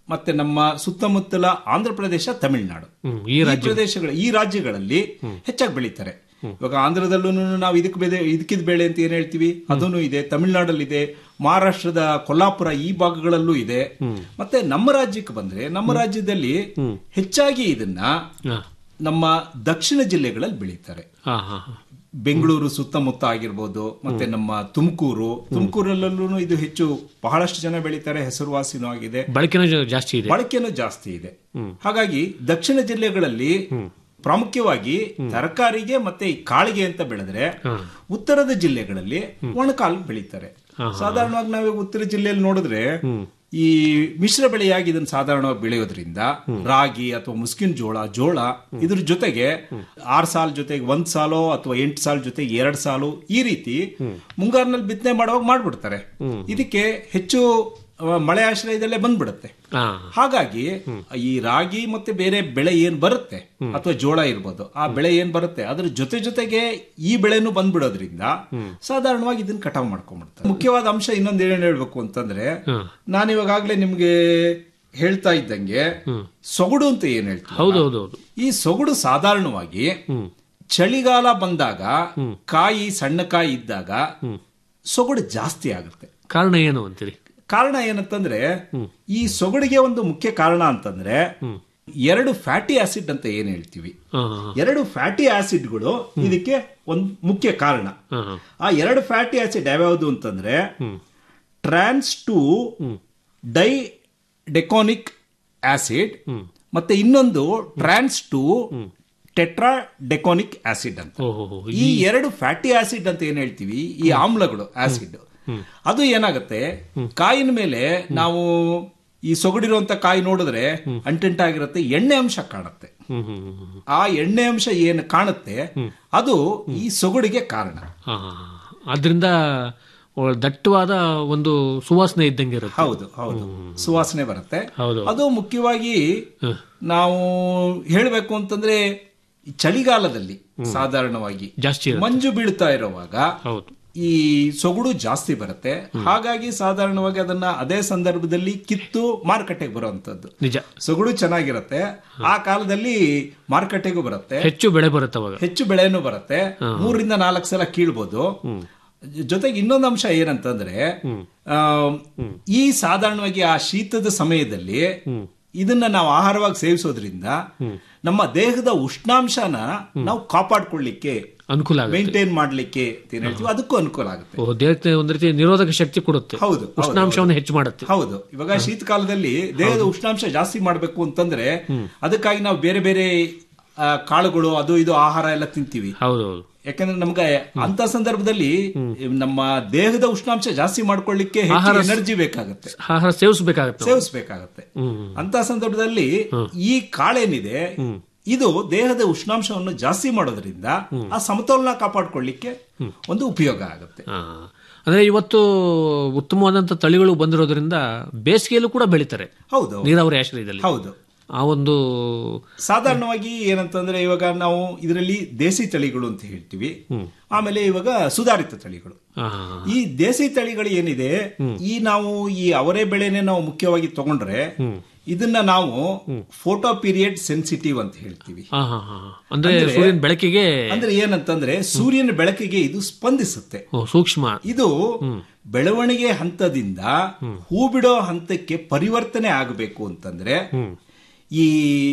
Speaker 3: ಮತ್ತೆ ನಮ್ಮ ಸುತ್ತಮುತ್ತಲ ಆಂಧ್ರ ಪ್ರದೇಶ ತಮಿಳುನಾಡು
Speaker 10: ಹ್ಮ್, ಈ
Speaker 3: ಈ
Speaker 10: ರಾಜ್ಯ
Speaker 3: ಪ್ರದೇಶಗಳ ಈ ರಾಜ್ಯಗಳಲ್ಲಿ ಹೆಚ್ಚಾಗಿ ಬೆಳೀತಾರೆ ಇವಾಗ ಆಂಧ್ರದಲ್ಲೂ ನಾವು ಇದಕ್ಕೆ ಬೆಲೆ ಇದಕ್ಕಿದ ಬೆಳೆ ಅಂತ ಏನ್ ಹೇಳ್ತೀವಿ ಅದೂ ಇದೆ ತಮಿಳುನಾಡಲ್ಲಿ ಇದೆ ಮಹಾರಾಷ್ಟ್ರದ ಕೊಲ್ಲಾಪುರ ಈ ಭಾಗಗಳಲ್ಲೂ ಇದೆ ಮತ್ತೆ ನಮ್ಮ ರಾಜ್ಯಕ್ಕೆ ಬಂದ್ರೆ ನಮ್ಮ ರಾಜ್ಯದಲ್ಲಿ ಹೆಚ್ಚಾಗಿ ಇದನ್ನ
Speaker 10: ಹಾ.
Speaker 3: ನಮ್ಮ ದಕ್ಷಿಣ ಜಿಲ್ಲೆಗಳಲ್ಲಿ ಬೆಳೀತಾರೆ
Speaker 10: ಹಾ ಹಾ ಹಾ.
Speaker 3: ಬೆಂಗಳೂರು ಸುತ್ತಮುತ್ತ ಆಗಿರ್ಬೋದು ಮತ್ತೆ ನಮ್ಮ ತುಮಕೂರು ತುಮಕೂರಲ್ಲೂ ಇದು ಹೆಚ್ಚು ಬಹಳಷ್ಟು ಜನ ಬೆಳೀತಾರೆ ಹೆಸರುವಾಸಿನೂ ಆಗಿದೆ
Speaker 10: ಬಳಕೆನೂ ಜಾ- ಜಾಸ್ತಿ ಇದೆ
Speaker 3: ಬಳಕೆನೂ ಜಾಸ್ತಿ ಇದೆ ಹಾಗಾಗಿ ದಕ್ಷಿಣ ಜಿಲ್ಲೆಗಳಲ್ಲಿ ಪ್ರಾಮುಖ್ಯವಾಗಿ ತರಕಾರಿಗೆ ಮತ್ತೆ ಈ ಕಾಳಿಗೆ ಅಂತ ಬೆಳೆದ್ರೆ ಉತ್ತರದ ಜಿಲ್ಲೆಗಳಲ್ಲಿ ಒಣಕಾಲು ಬೆಳೀತಾರೆ ಸಾಧಾರಣವಾಗಿ ನಾವೀಗ ಉತ್ತರ ಜಿಲ್ಲೆಯಲ್ಲಿ ನೋಡಿದ್ರೆ ಈ ಮಿಶ್ರ ಬೆಳೆಯಾಗಿ ಇದನ್ನು ಸಾಧಾರಣವಾಗಿ ಬೆಳೆಯೋದ್ರಿಂದ ರಾಗಿ ಅಥವಾ ಮುಸ್ಕಿನ ಜೋಳ ಜೋಳ ಇದ್ರ ಜೊತೆಗೆ ಆರ್ ಸಾಲ್ ಜೊತೆಗೆ ಒಂದ್ ಸಾಲು ಅಥವಾ ಎಂಟು ಸಾಲ್ ಜೊತೆಗೆ ಎರಡ್ ಸಾಲು ಈ ರೀತಿ ಮುಂಗಾರಿನಲ್ಲಿ ಬಿತ್ತನೆ ಮಾಡುವಾಗ ಮಾಡ್ಬಿಡ್ತಾರೆ ಇದಕ್ಕೆ ಹೆಚ್ಚು ಆ, ಮಳೆ ಆಶ್ರಯದಲ್ಲೇ ಬಂದ್ಬಿಡುತ್ತೆ
Speaker 10: ಹಾ
Speaker 3: ಹಾಗಾಗಿ ಈ ರಾಗಿ ಮತ್ತೆ ಬೇರೆ ಬೆಳೆ ಏನ್ ಬರುತ್ತೆ ಅಥವಾ ಜೋಳ ಇರ್ಬೋದು ಆ ಬೆಳೆ ಏನ್ ಬರುತ್ತೆ ಅದ್ರ ಜೊತೆ ಜೊತೆಗೆ ಈ ಬೆಳೆನೂ ಬಂದ್ಬಿಡೋದ್ರಿಂದ ಸಾಧಾರಣವಾಗಿ ಇದನ್ನ ಕಟಾವ್ ಮಾಡ್ಕೊಂಡ್ಬಿಡ್ತಾರೆ ಮುಖ್ಯವಾದ ಅಂಶ ಇನ್ನೊಂದ್ ಏನ್ ಹೇಳ್ಬೇಕು ಅಂತಂದ್ರೆ ನಾನು ಇವಾಗಾಗ್ಲೇ ನಿಮ್ಗೆ ಹೇಳ್ತಾ ಇದ್ದಂಗೆ ಸೊಗಡು ಅಂತ ಏನ್ ಹೇಳ್ತೀವಿ
Speaker 10: ಹೌದು ಹೌದು ಹೌದು
Speaker 3: ಈ ಸೊಗಡು ಸಾಧಾರಣವಾಗಿ ಚಳಿಗಾಲ ಬಂದಾಗ ಕಾಯಿ ಸಣ್ಣ ಕಾಯಿ ಇದ್ದಾಗ ಸೊಗಡು ಜಾಸ್ತಿ ಆಗುತ್ತೆ
Speaker 10: ಕಾರಣ ಏನು ಅಂತೀರಿ
Speaker 3: ಕಾರಣ ಏನಂತಂದ್ರೆ ಈ ಸೊಗಡಿಗೆ ಒಂದು ಮುಖ್ಯ ಕಾರಣ ಅಂತಂದ್ರೆ ಎರಡು ಫ್ಯಾಟಿ ಆಸಿಡ್ ಅಂತ ಏನ್ ಹೇಳ್ತೀವಿ
Speaker 10: ಹಾ ಹಾ ಹಾ.
Speaker 3: ಎರಡು ಫ್ಯಾಟಿ ಆಸಿಡ್ಗಳು ಇದಕ್ಕೆ ಒಂದು ಮುಖ್ಯ ಕಾರಣ
Speaker 10: ಹಾ ಹಾ.
Speaker 3: ಆ ಎರಡು ಫ್ಯಾಟಿ ಆಸಿಡ್ ಯಾವ್ಯಾವುದು ಅಂತಂದ್ರೆ trans two di decenoic acid ಮತ್ತೆ ಇನ್ನೊಂದು trans two tetra decenoic acid ಅಂತ
Speaker 10: ಓಹೋ ಹೋ.
Speaker 3: ಈ ಎರಡು ಫ್ಯಾಟಿ ಆಸಿಡ್ ಅಂತ ಏನ್ ಹೇಳ್ತೀವಿ ಈ ಆಮ್ಲಗಳು ಆಸಿಡ್ ಅದು ಏನಾಗುತ್ತೆ ಕಾಯಿನ ಮೇಲೆ ನಾವು ಈ ಸೊಗಡಿರುವಂತ ಕಾಯಿ ನೋಡಿದ್ರೆ ಅಂಟೆಂಟಾಗಿರುತ್ತೆ ಎಣ್ಣೆ ಅಂಶ ಕಾಣುತ್ತೆ
Speaker 10: ಹ್ಮ್ ಹ್ಮ್ ಹ್ಮ್ ಹ್ಮ್.
Speaker 3: ಆ ಎಣ್ಣೆ ಅಂಶ ಏನು ಕಾಣುತ್ತೆ ಅದು ಈ ಸೊಗಡಿಗೆ ಕಾರಣ
Speaker 10: ಹಾ ಹಾ ಹಾ. ಆದ್ರಿಂದ ಒಳ್ ದಟ್ಟವಾದ ಒಂದು ಸುವಾಸನೆ ಇದ್ದಂಗೆ ಇರುತ್ತೆ
Speaker 3: ಹೌದು ಹೌದು ಸುವಾಸನೆ ಬರುತ್ತೆ
Speaker 10: ಹೌದು.
Speaker 3: ಅದು ಮುಖ್ಯವಾಗಿ ನಾವು ಹೇಳಬೇಕು ಅಂತಂದ್ರೆ ಈ ಚಳಿಗಾಲದಲ್ಲಿ ಸಾಧಾರಣವಾಗಿ
Speaker 10: ಜಾಸ್ತಿ ಇರುತ್ತೆ.
Speaker 3: ಮಂಜು ಬೀಳ್ತಾ ಇರುವಾಗ
Speaker 10: ಹೌದು
Speaker 3: ಈ ಸೊಗಡು ಜಾಸ್ತಿ ಬರುತ್ತೆ ಹಾಗಾಗಿ ಸಾಧಾರಣವಾಗಿ ಅದನ್ನ ಅದೇ ಸಂದರ್ಭದಲ್ಲಿ ಕಿತ್ತು ಮಾರುಕಟ್ಟೆಗೆ ಬರುವಂತದ್ದು
Speaker 10: ನಿಜ
Speaker 3: ಸೊಗಡು ಚೆನ್ನಾಗಿರುತ್ತೆ ಆ ಕಾಲದಲ್ಲಿ ಮಾರುಕಟ್ಟೆಗೂ ಬರುತ್ತೆ
Speaker 10: ಹೆಚ್ಚು ಬೆಳೆ ಬರುತ್ತೆ ಅವಾಗ
Speaker 3: ಹೆಚ್ಚು ಬೆಳೆನೂ ಬರುತ್ತೆ ಮೂರರಿಂದ ನಾಲ್ಕು ಸಲ ಕೀಳ್ಬೋದು ಜೊತೆಗೆ ಇನ್ನೊಂದು ಅಂಶ ಏನಂತಂದ್ರೆ ಆ, ಈ ಸಾಧಾರಣವಾಗಿ ಆ ಶೀತದ ಸಮಯದಲ್ಲಿ ಇದನ್ನ ನಾವು ಆಹಾರವಾಗಿ ಸೇವಿಸೋದ್ರಿಂದ ನಮ್ಮ ದೇಹದ ಉಷ್ಣಾಂಶನ ನಾವು ಕಾಪಾಡ್ಕೊಳ್ಳಿಕ್ಕೆ
Speaker 10: ಅನುಕೂಲ ಆಗುತ್ತೆ
Speaker 3: ಮೇಂಟೈನ್ ಮಾಡ್ಲಿಕ್ಕೆ ಅಂತ ಏನ್ ಹೇಳ್ತೀವಿ ಅದಕ್ಕೂ ಅನುಕೂಲ ಆಗುತ್ತೆ
Speaker 10: ಓ, ದೇಹಕ್ಕೆ ಒಂದ್ ರೀತಿ ನಿರೋಧಕ ಶಕ್ತಿ ಕೊಡುತ್ತೆ
Speaker 3: ಹೌದು, ಹೌದು,
Speaker 10: ಉಷ್ಣಾಂಶವನ್ನು ಹೆಚ್ಚು ಮಾಡುತ್ತೆ
Speaker 3: ಹೌದು ಇವಾಗ ಶೀತಕಾಲದಲ್ಲಿ ದೇಹದ ಉಷ್ಣಾಂಶ ಜಾಸ್ತಿ ಮಾಡಬೇಕು ಅಂತಂದ್ರೆ ಅದಕ್ಕಾಗಿ ನಾವು ಬೇರೆ ಬೇರೆ ಆ, ಕಾಳುಗಳು ಅದು ಇದು ಆಹಾರ ಎಲ್ಲ ತಿಂತೀವಿ
Speaker 10: ಹೌದು ಹೌದು
Speaker 3: ಯಾಕಂದ್ರೆ ನಮ್ಗೆ ಅಂತ ಸಂದರ್ಭದಲ್ಲಿ ನಮ್ಮ ದೇಹದ ಉಷ್ಣಾಂಶ ಜಾಸ್ತಿ ಮಾಡ್ಕೊಳ್ಳಿಕ್ಕೆ ಹೆಚ್ಚು
Speaker 10: ಆಹಾರ ಸ-
Speaker 3: ಎನರ್ಜಿ ಬೇಕಾಗುತ್ತೆ
Speaker 10: ಆಹಾರ ಸೇವಿಸಬೇಕಾಗತ್ತೆ ನಾವು.
Speaker 3: ಸೇವಿಸಬೇಕಾಗತ್ತೆ ಅಂತ ಸಂದರ್ಭದಲ್ಲಿ ಈ ಕಾಳೇನಿದೆ ಇದು ದೇಹದ ಉಷ್ಣಾಂಶವನ್ನು ಜಾಸ್ತಿ ಮಾಡೋದ್ರಿಂದ ಆ ಸಮತೋಲನ ಕಾಪಾಡ್ಕೊಳ್ಳಿಕ್ಕೆ ಒಂದು ಉಪಯೋಗ ಆಗುತ್ತೆ
Speaker 10: ಹಾ. ಅಂದ್ರೆ ಇವತ್ತು ಉತ್ತಮವಾದಂತ ತಳಿಗಳು ಬಂದಿರೋದ್ರಿಂದ ಬೇಸಿಗೆಯಲ್ಲೂ ಕೂಡ ಬೆಳಿತಾರೆ
Speaker 3: ಹೌದು
Speaker 10: ನೀರಾವರಿ ಆಶ್ರಯದಲ್ಲಿ
Speaker 3: ಹೌದು
Speaker 10: ಆ ಒಂದು
Speaker 3: ಸಾಧಾರಣವಾಗಿ ಏನಂತಂದ್ರೆ ಇವಾಗ ನಾವು ಇದರಲ್ಲಿ ದೇಸಿ ತಳಿಗಳು ಅಂತ ಹೇಳ್ತೀವಿ ಆಮೇಲೆ ಇವಾಗ ಸುಧಾರಿತ ತಳಿಗಳು
Speaker 10: ಆ,
Speaker 3: ಈ ದೇಸಿ ತಳಿಗಳು ಏನಿದೆ ಈ ನಾವು ಈ ಅವರೇ ಬೆಳೆನೆ ನಾವು ಮುಖ್ಯವಾಗಿ ತಗೊಂಡ್ರೆ ಇದನ್ನ ನಾವು ಫೋಟೋ ಪೀರಿಯಡ್ ಸೆನ್ಸಿಟಿವ್ ಅಂತ ಹೇಳ್ತೀವಿ
Speaker 10: ಆ, ಹಾ, ಹಾ. ಅಂದ್ರೆ
Speaker 3: ಅಂದ್ರೆ-
Speaker 10: ಸೂರ್ಯನ ಬೆಳಕಿಗೆ
Speaker 3: ಅಂದ್ರೆ ಏನಂತಂದ್ರೆ ಸೂರ್ಯನ ಬೆಳಕಿಗೆ ಇದು ಸ್ಪಂದಿಸುತ್ತೆ
Speaker 10: ಓ, ಸೂಕ್ಷ್ಮ
Speaker 3: ಇದು ಬೆಳವಣಿಗೆ ಹಂತದಿಂದ ಹೂ ಬಿಡೋ ಹಂತಕ್ಕೆ ಪರಿವರ್ತನೆ ಆಗಬೇಕು ಅಂತಂದ್ರೆ ಈ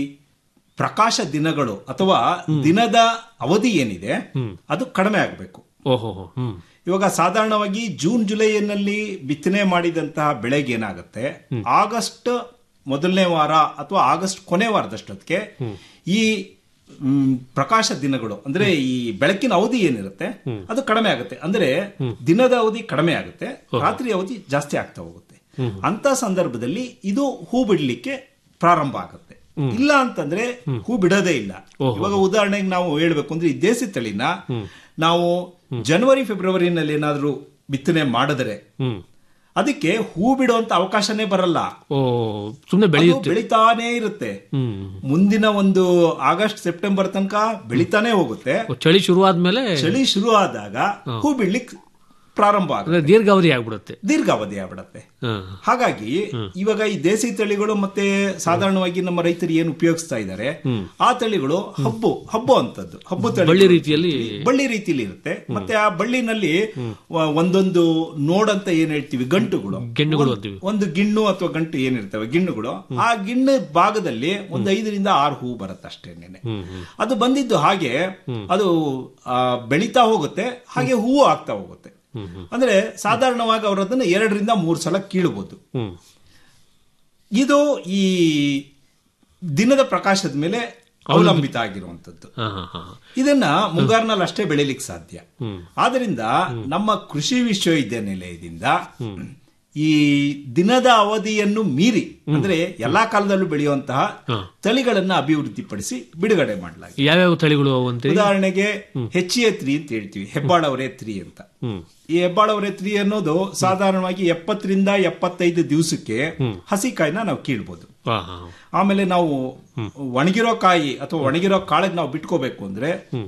Speaker 3: ಪ್ರಕಾಶ ದಿನಗಳು ಅಥವಾ ದಿನದ ಅವಧಿ ಏನಿದೆ ಅದು ಕಡಿಮೆ ಆಗಬೇಕು
Speaker 10: ಓಹೋ ಹ್ಮ್
Speaker 3: ಇವಾಗ ಸಾಧಾರಣವಾಗಿ ಜೂನ್ ಜುಲೈನಲ್ಲಿ ಬಿತ್ತನೆ ಮಾಡಿದಂತಹ ಬೆಳೆಗೆ ಏನಾಗುತ್ತೆ ಆಗಸ್ಟ್ ಮೊದಲನೇ ವಾರ ಅಥವಾ ಆಗಸ್ಟ್ ಕೊನೆ ವಾರದಷ್ಟೊತ್ತಿಗೆ ಈ ಮ್, ಪ್ರಕಾಶ ದಿನಗಳು ಅಂದ್ರೆ ಈ ಬೆಳಕಿನ ಅವಧಿ ಏನಿರುತ್ತೆ ಅದು ಕಡಿಮೆ ಆಗುತ್ತೆ ಅಂದ್ರೆ ದಿನದ ಅವಧಿ ಕಡಿಮೆ ಆಗುತ್ತೆ ರಾತ್ರಿ ಅವಧಿ ಜಾಸ್ತಿ ಆಗ್ತಾ ಹೋಗುತ್ತೆ ಅಂತ ಸಂದರ್ಭದಲ್ಲಿ ಇದು ಹೂ ಬಿಡ್ಲಿಕ್ಕೆ ಪ್ರಾರಂಭ ಆಗುತ್ತೆ ಇಲ್ಲ ಅಂತಂದ್ರೆ ಹೂ ಬಿಡೋದೇ ಇಲ್ಲ ಇವಾಗ ಉದಾಹರಣೆಗೆ ನಾವು ಹೇಳ್ಬೇಕು ಅಂದ್ರೆ ಈ ದೇಸಿ ತಳಿನ ನಾವು ಜನವರಿ ಫೆಬ್ರವರಿನಲ್ಲಿ ಏನಾದ್ರೂ ಬಿತ್ತನೆ ಮಾಡಿದ್ರೆ
Speaker 10: ಹ್ಮ್
Speaker 3: ಅದಕ್ಕೆ ಹೂ ಬಿಡುವಂತ ಅವಕಾಶನೇ ಬರಲ್ಲ
Speaker 10: ಓ ಸುಮ್ನೆ
Speaker 3: ಅದು
Speaker 10: ಬೆಳೆಯುತ್ತೆ
Speaker 3: ಬೆಳಿತಾನೇ ಇರುತ್ತೆ
Speaker 10: ಹ್ಮ್
Speaker 3: ಮುಂದಿನ ಒಂದು ಆಗಸ್ಟ್ ಸೆಪ್ಟೆಂಬರ್ ತನಕ ಬೆಳಿತಾನೆ ಹೋಗುತ್ತೆ
Speaker 10: ಓ, ಚಳಿ ಶುರುವಾದ್ಮೇಲೆ
Speaker 3: ಚಳಿ ಶುರು ಆದಾಗ ಹೂ ಬಿಡ್ಲಿಕ್ಕೆ ಪ್ರಾರಂಭ ಆಗುತ್ತೆ
Speaker 10: ಅಂದ್ರೆ ದೀರ್ಘಾವಧಿ ಆಗ್ಬಿಡುತ್ತೆ
Speaker 3: ದೀರ್ಘಾವಧಿ ಆಗ್ಬಿಡತ್ತೆ
Speaker 10: ಹಾ.
Speaker 3: ಹಾಗಾಗಿ ಇವಾಗ ಈ ದೇಸಿ ತಳಿಗಳು ಮತ್ತೆ ಸಾಧಾರಣವಾಗಿ ನಮ್ಮ ರೈತರು ಏನು ಉಪಯೋಗಿಸ್ತಾ ಇದ್ದಾರೆ ಆ ತಳಿಗಳು ಹಬ್ಬು ಹಬ್ಬು ಅಂತದ್ದು ಹಬ್ಬು ತಳಿ
Speaker 10: ಬಳ್ಳಿ ರೀತಿಯಲ್ಲಿ
Speaker 3: ಬಳ್ಳಿ ರೀತಿಯಲ್ಲಿ ಇರುತ್ತೆ ಮತ್ತೆ ಆ ಬಳ್ಳಿನಲ್ಲಿ ವ- ಒಂದೊಂದು ನೋಡ್ ಅಂತ ಏನ್ ಹೇಳ್ತೀವಿ ಗಂಟುಗಳು
Speaker 10: ಗೆಣ್ಣುಗಳು
Speaker 3: ಒಂದ್-
Speaker 10: ಅಂತೀವಿ.
Speaker 3: ಒಂದು ಗಿಣ್ಣು ಅಥವಾ ಗಂಟು ಏನಿರ್ತವೆ ಗಿಣ್ಣುಗಳು ಆ ಗಿಣ್ಣು ಭಾಗದಲ್ಲಿ ಒಂದು ಐದರಿಂದ ಆರು ಹೂ ಬರುತ್ತೆ ಅಷ್ಟೇನೆ ಅದು ಬಂದಿದ್ದು ಹಾಗೆ ಅದು ಆ, ಬೆಳೀತಾ ಹೋಗುತ್ತೆ ಹಾಗೆ ಹೂವು ಆಗ್ತಾ ಹೋಗುತ್ತೆ ಅಂದ್ರೆ ಸಾಧಾರಣವಾಗಿ ಅವರು ಅದನ್ನ ಎರಡರಿಂದ ಮೂರು ಸಲ ಕೀಳಬಹುದು
Speaker 10: ಹ್ಮ್
Speaker 3: ಇದು ಈ ದಿನದ ಪ್ರಕಾಶದ ಮೇಲೆ ಅವಲಂಬಿತ ಆಗಿರುವಂತದ್ದು
Speaker 10: ಹಾ ಹಾ ಹಾ
Speaker 3: ಇದನ್ನ ಮುಂಗಾರಿನಲ್ಲಿ ಅಷ್ಟೇ ಬೆಳಿಲಿಕ್ಕೆ ಸಾಧ್ಯ ಆದ್ರಿಂದ ನಮ್ಮ ಕೃಷಿ ವಿಶ್ವವಿದ್ಯಾನಿಲಯದಿಂದ ಈ ದಿನದ ಅವಧಿಯನ್ನು ಮೀರಿ ಅಂದ್ರೆ ಎಲ್ಲಾ ಕಾಲದಲ್ಲೂ ಬೆಳೆಯುವಂತಹ ತಳಿಗಳನ್ನ ಅಭಿವೃದ್ಧಿಪಡಿಸಿ ಬಿಡುಗಡೆ ಮಾಡಲಾಗಿದೆ
Speaker 10: ಯಾವ್ಯಾವ ತಳಿಗಳು ಅವು ಅಂತೀರಿ
Speaker 3: ಉದಾಹರಣೆಗೆ ಹೆಚ್ಚಿಯ ತ್ರಿ ಅಂತ ಹೇಳ್ತೀವಿ ಹೆಬ್ಬಾಳವರೇ ತ್ರಿ ಅಂತ ಈ ಹೆಬ್ಬಾಳವರೇ ತ್ರಿ ಅನ್ನೋದು ಸಾಧಾರಣವಾಗಿ ಎಪ್ಪತ್ತರಿಂದ ಎಪ್ಪತ್ತೈದು ದಿವಸಕ್ಕೆ ಹಸಿ ಕಾಯಿನ ನಾವು ಕೀಳ್ಬೋದು
Speaker 10: ಹಾ ಹಾ
Speaker 3: ಆಮೇಲೆ ನಾವು ಒಣಗಿರೋ ಕಾಯಿ ಅಥವಾ ಒಣಗಿರೋ ಕಾಳಿಗೆ ನಾವು ಬಿಟ್ಕೋಬೇಕು ಅಂದ್ರೆ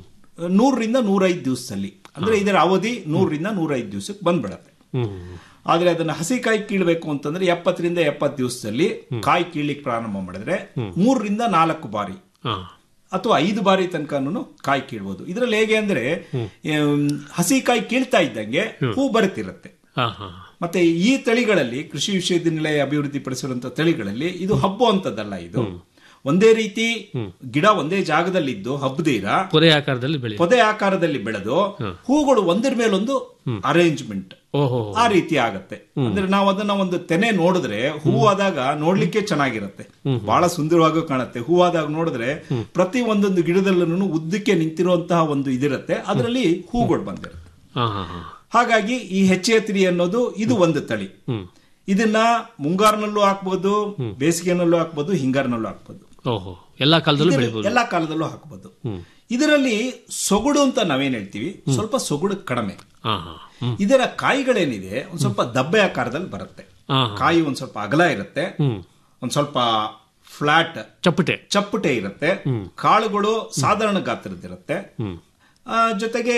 Speaker 3: ನೂರರಿಂದ ನೂರೈದು ದಿವಸದಲ್ಲಿ ಅಂದ್ರೆ ಇದರ ಅವಧಿ ನೂರರಿಂದ ನೂರೈದು ದಿವಸಕ್ಕೆ ಬಂದ್ಬಿಡತ್ತೆ
Speaker 10: ಹ್ಮ್
Speaker 3: ಆದ್ರೆ ಅದನ್ನ ಹಸಿ ಕಾಯಿ ಕೀಳ್ಬೇಕು ಅಂತಂದ್ರೆ ಎಪ್ಪತ್ತರಿಂದ ಎಪ್ಪತ್ತು ದಿವಸದಲ್ಲಿ ಕಾಯಿ ಕೀಳ್ಲಿಕ್ಕೆ ಪ್ರಾರಂಭ ಮಾಡಿದ್ರೆ ಮೂರರಿಂದ ನಾಲ್ಕು ಬಾರಿ
Speaker 10: ಹಾ
Speaker 3: ಅಥವಾ ಐದು ಬಾರಿ ತನಕನೂ ಕಾಯಿ ಕೀಳ್ಬೋದು ಇದ್ರಲ್ಲಿ ಹೇಗೆ ಅಂದ್ರೆ ಆಮ್, ಹಸಿ ಕಾಯಿ ಕೀಳ್ತಾ ಇದ್ದಂಗೆ ಹೂ ಬರುತ್ತಿರುತ್ತೆ
Speaker 10: ಹಾ ಹಾ
Speaker 3: ಮತ್ತೆ ಈ ತಳಿಗಳಲ್ಲಿ ಕೃಷಿ ವಿಶ್ವವಿದ್ಯಾನಿಲಯ ಅಭಿವೃದ್ಧಿಪಡಿಸಿರುವಂತಹ ತಳಿಗಳಲ್ಲಿ ಇದು ಹಬ್ಬು ಅಂತದಲ್ಲ ಇದು ಒಂದೇ ರೀತಿ ಗಿಡ ಒಂದೇ ಜಾಗದಲ್ಲಿದ್ದು ಹಬ್ಬದೀರ
Speaker 10: ಪೊದೆ ಆಕಾರದಲ್ಲಿ ಬೆಳೆ
Speaker 3: ಪೊದೆ ಆಕಾರದಲ್ಲಿ ಬೆಳೆದು ಹೂಗಳು ಒಂದರ ಮೇಲೊಂದು ಅರೇಂಜ್ಮೆಂಟ್
Speaker 10: ಓಹೋ
Speaker 3: ಆ ರೀತಿ ಆಗತ್ತೆ ಅಂದ್ರೆ ನಾವು ಅದನ್ನ ಒಂದು ತೆನೆ ನೋಡಿದ್ರೆ ಹೂವಾದಾಗ ನೋಡ್ಲಿಕ್ಕೆ ಚೆನ್ನಾಗಿರುತ್ತೆ ಬಹಳ ಸುಂದರವಾಗಿ ಕಾಣುತ್ತೆ ಹೂವಾದಾಗ ನೋಡಿದ್ರೆ ಪ್ರತಿ ಒಂದೊಂದು ಗಿಡದಲ್ಲೂ ಉದ್ದಕ್ಕೆ ನಿಂತಿರುವಂತಹ ಒಂದು ಇದಿರುತ್ತೆ ಅದರಲ್ಲಿ ಹೂಗಳು ಬಂದಿರುತ್ತೆ
Speaker 10: ಹಾ ಹಾ ಹಾ
Speaker 3: ಹಾಗಾಗಿ ಈ ಹೆಚ್ಚೇತ್ರಿ ಅನ್ನೋದು ಇದು ಒಂದು ತಳಿ ಇದನ್ನ ಮುಂಗಾರಿನಲ್ಲೂ ಹಾಕ್ಬೋದು ಬೇಸಿಗೆನಲ್ಲೂ ಹಾಕ್ಬೋದು ಹಿಂಗಾರಿನಲ್ಲೂ ಹಾಕ್ಬೋದು
Speaker 10: ಓಹೋ ಎಲ್ಲಾ ಕಾಲದಲ್ಲೂ
Speaker 3: ಇದರ-
Speaker 10: ಬೆಳಿಬಹುದು
Speaker 3: ಎಲ್ಲಾ ಕಾಲದಲ್ಲೂ ಹಾಕ್ಬೋದು ಇದರಲ್ಲಿ ಸೊಗಡು ಅಂತ ನಾವೇನ್ ಹೇಳ್ತೀವಿ ಸ್ವಲ್ಪ ಸೊಗಡು ಕಡಿಮೆ
Speaker 10: ಹಾ ಹಾ ಹ್ಮ್
Speaker 3: ಇದರ ಕಾಯಿಗಳೇನಿದೆ ಒಂದ್ ಸ್ವಲ್ಪ ದಬ್ಬೆ ಆಕಾರದಲ್ಲಿ ಬರುತ್ತೆ
Speaker 10: ಹಾ
Speaker 3: ಕಾಯಿ ಒಂದ್ ಸ್ವಲ್ಪ ಅಗಲ ಇರುತ್ತೆ ಒಂದ್ ಸ್ವಲ್ಪ ಫ್ಲಾಟ್
Speaker 10: ಚಪ್ಪಟೆ
Speaker 3: ಚಪ್ಪಟೆ ಇರುತ್ತೆ ಕಾಳುಗಳು ಸಾಧಾರಣ ಗಾತ್ರದಿರುತ್ತೆ ಆ, ಜೊತೆಗೆ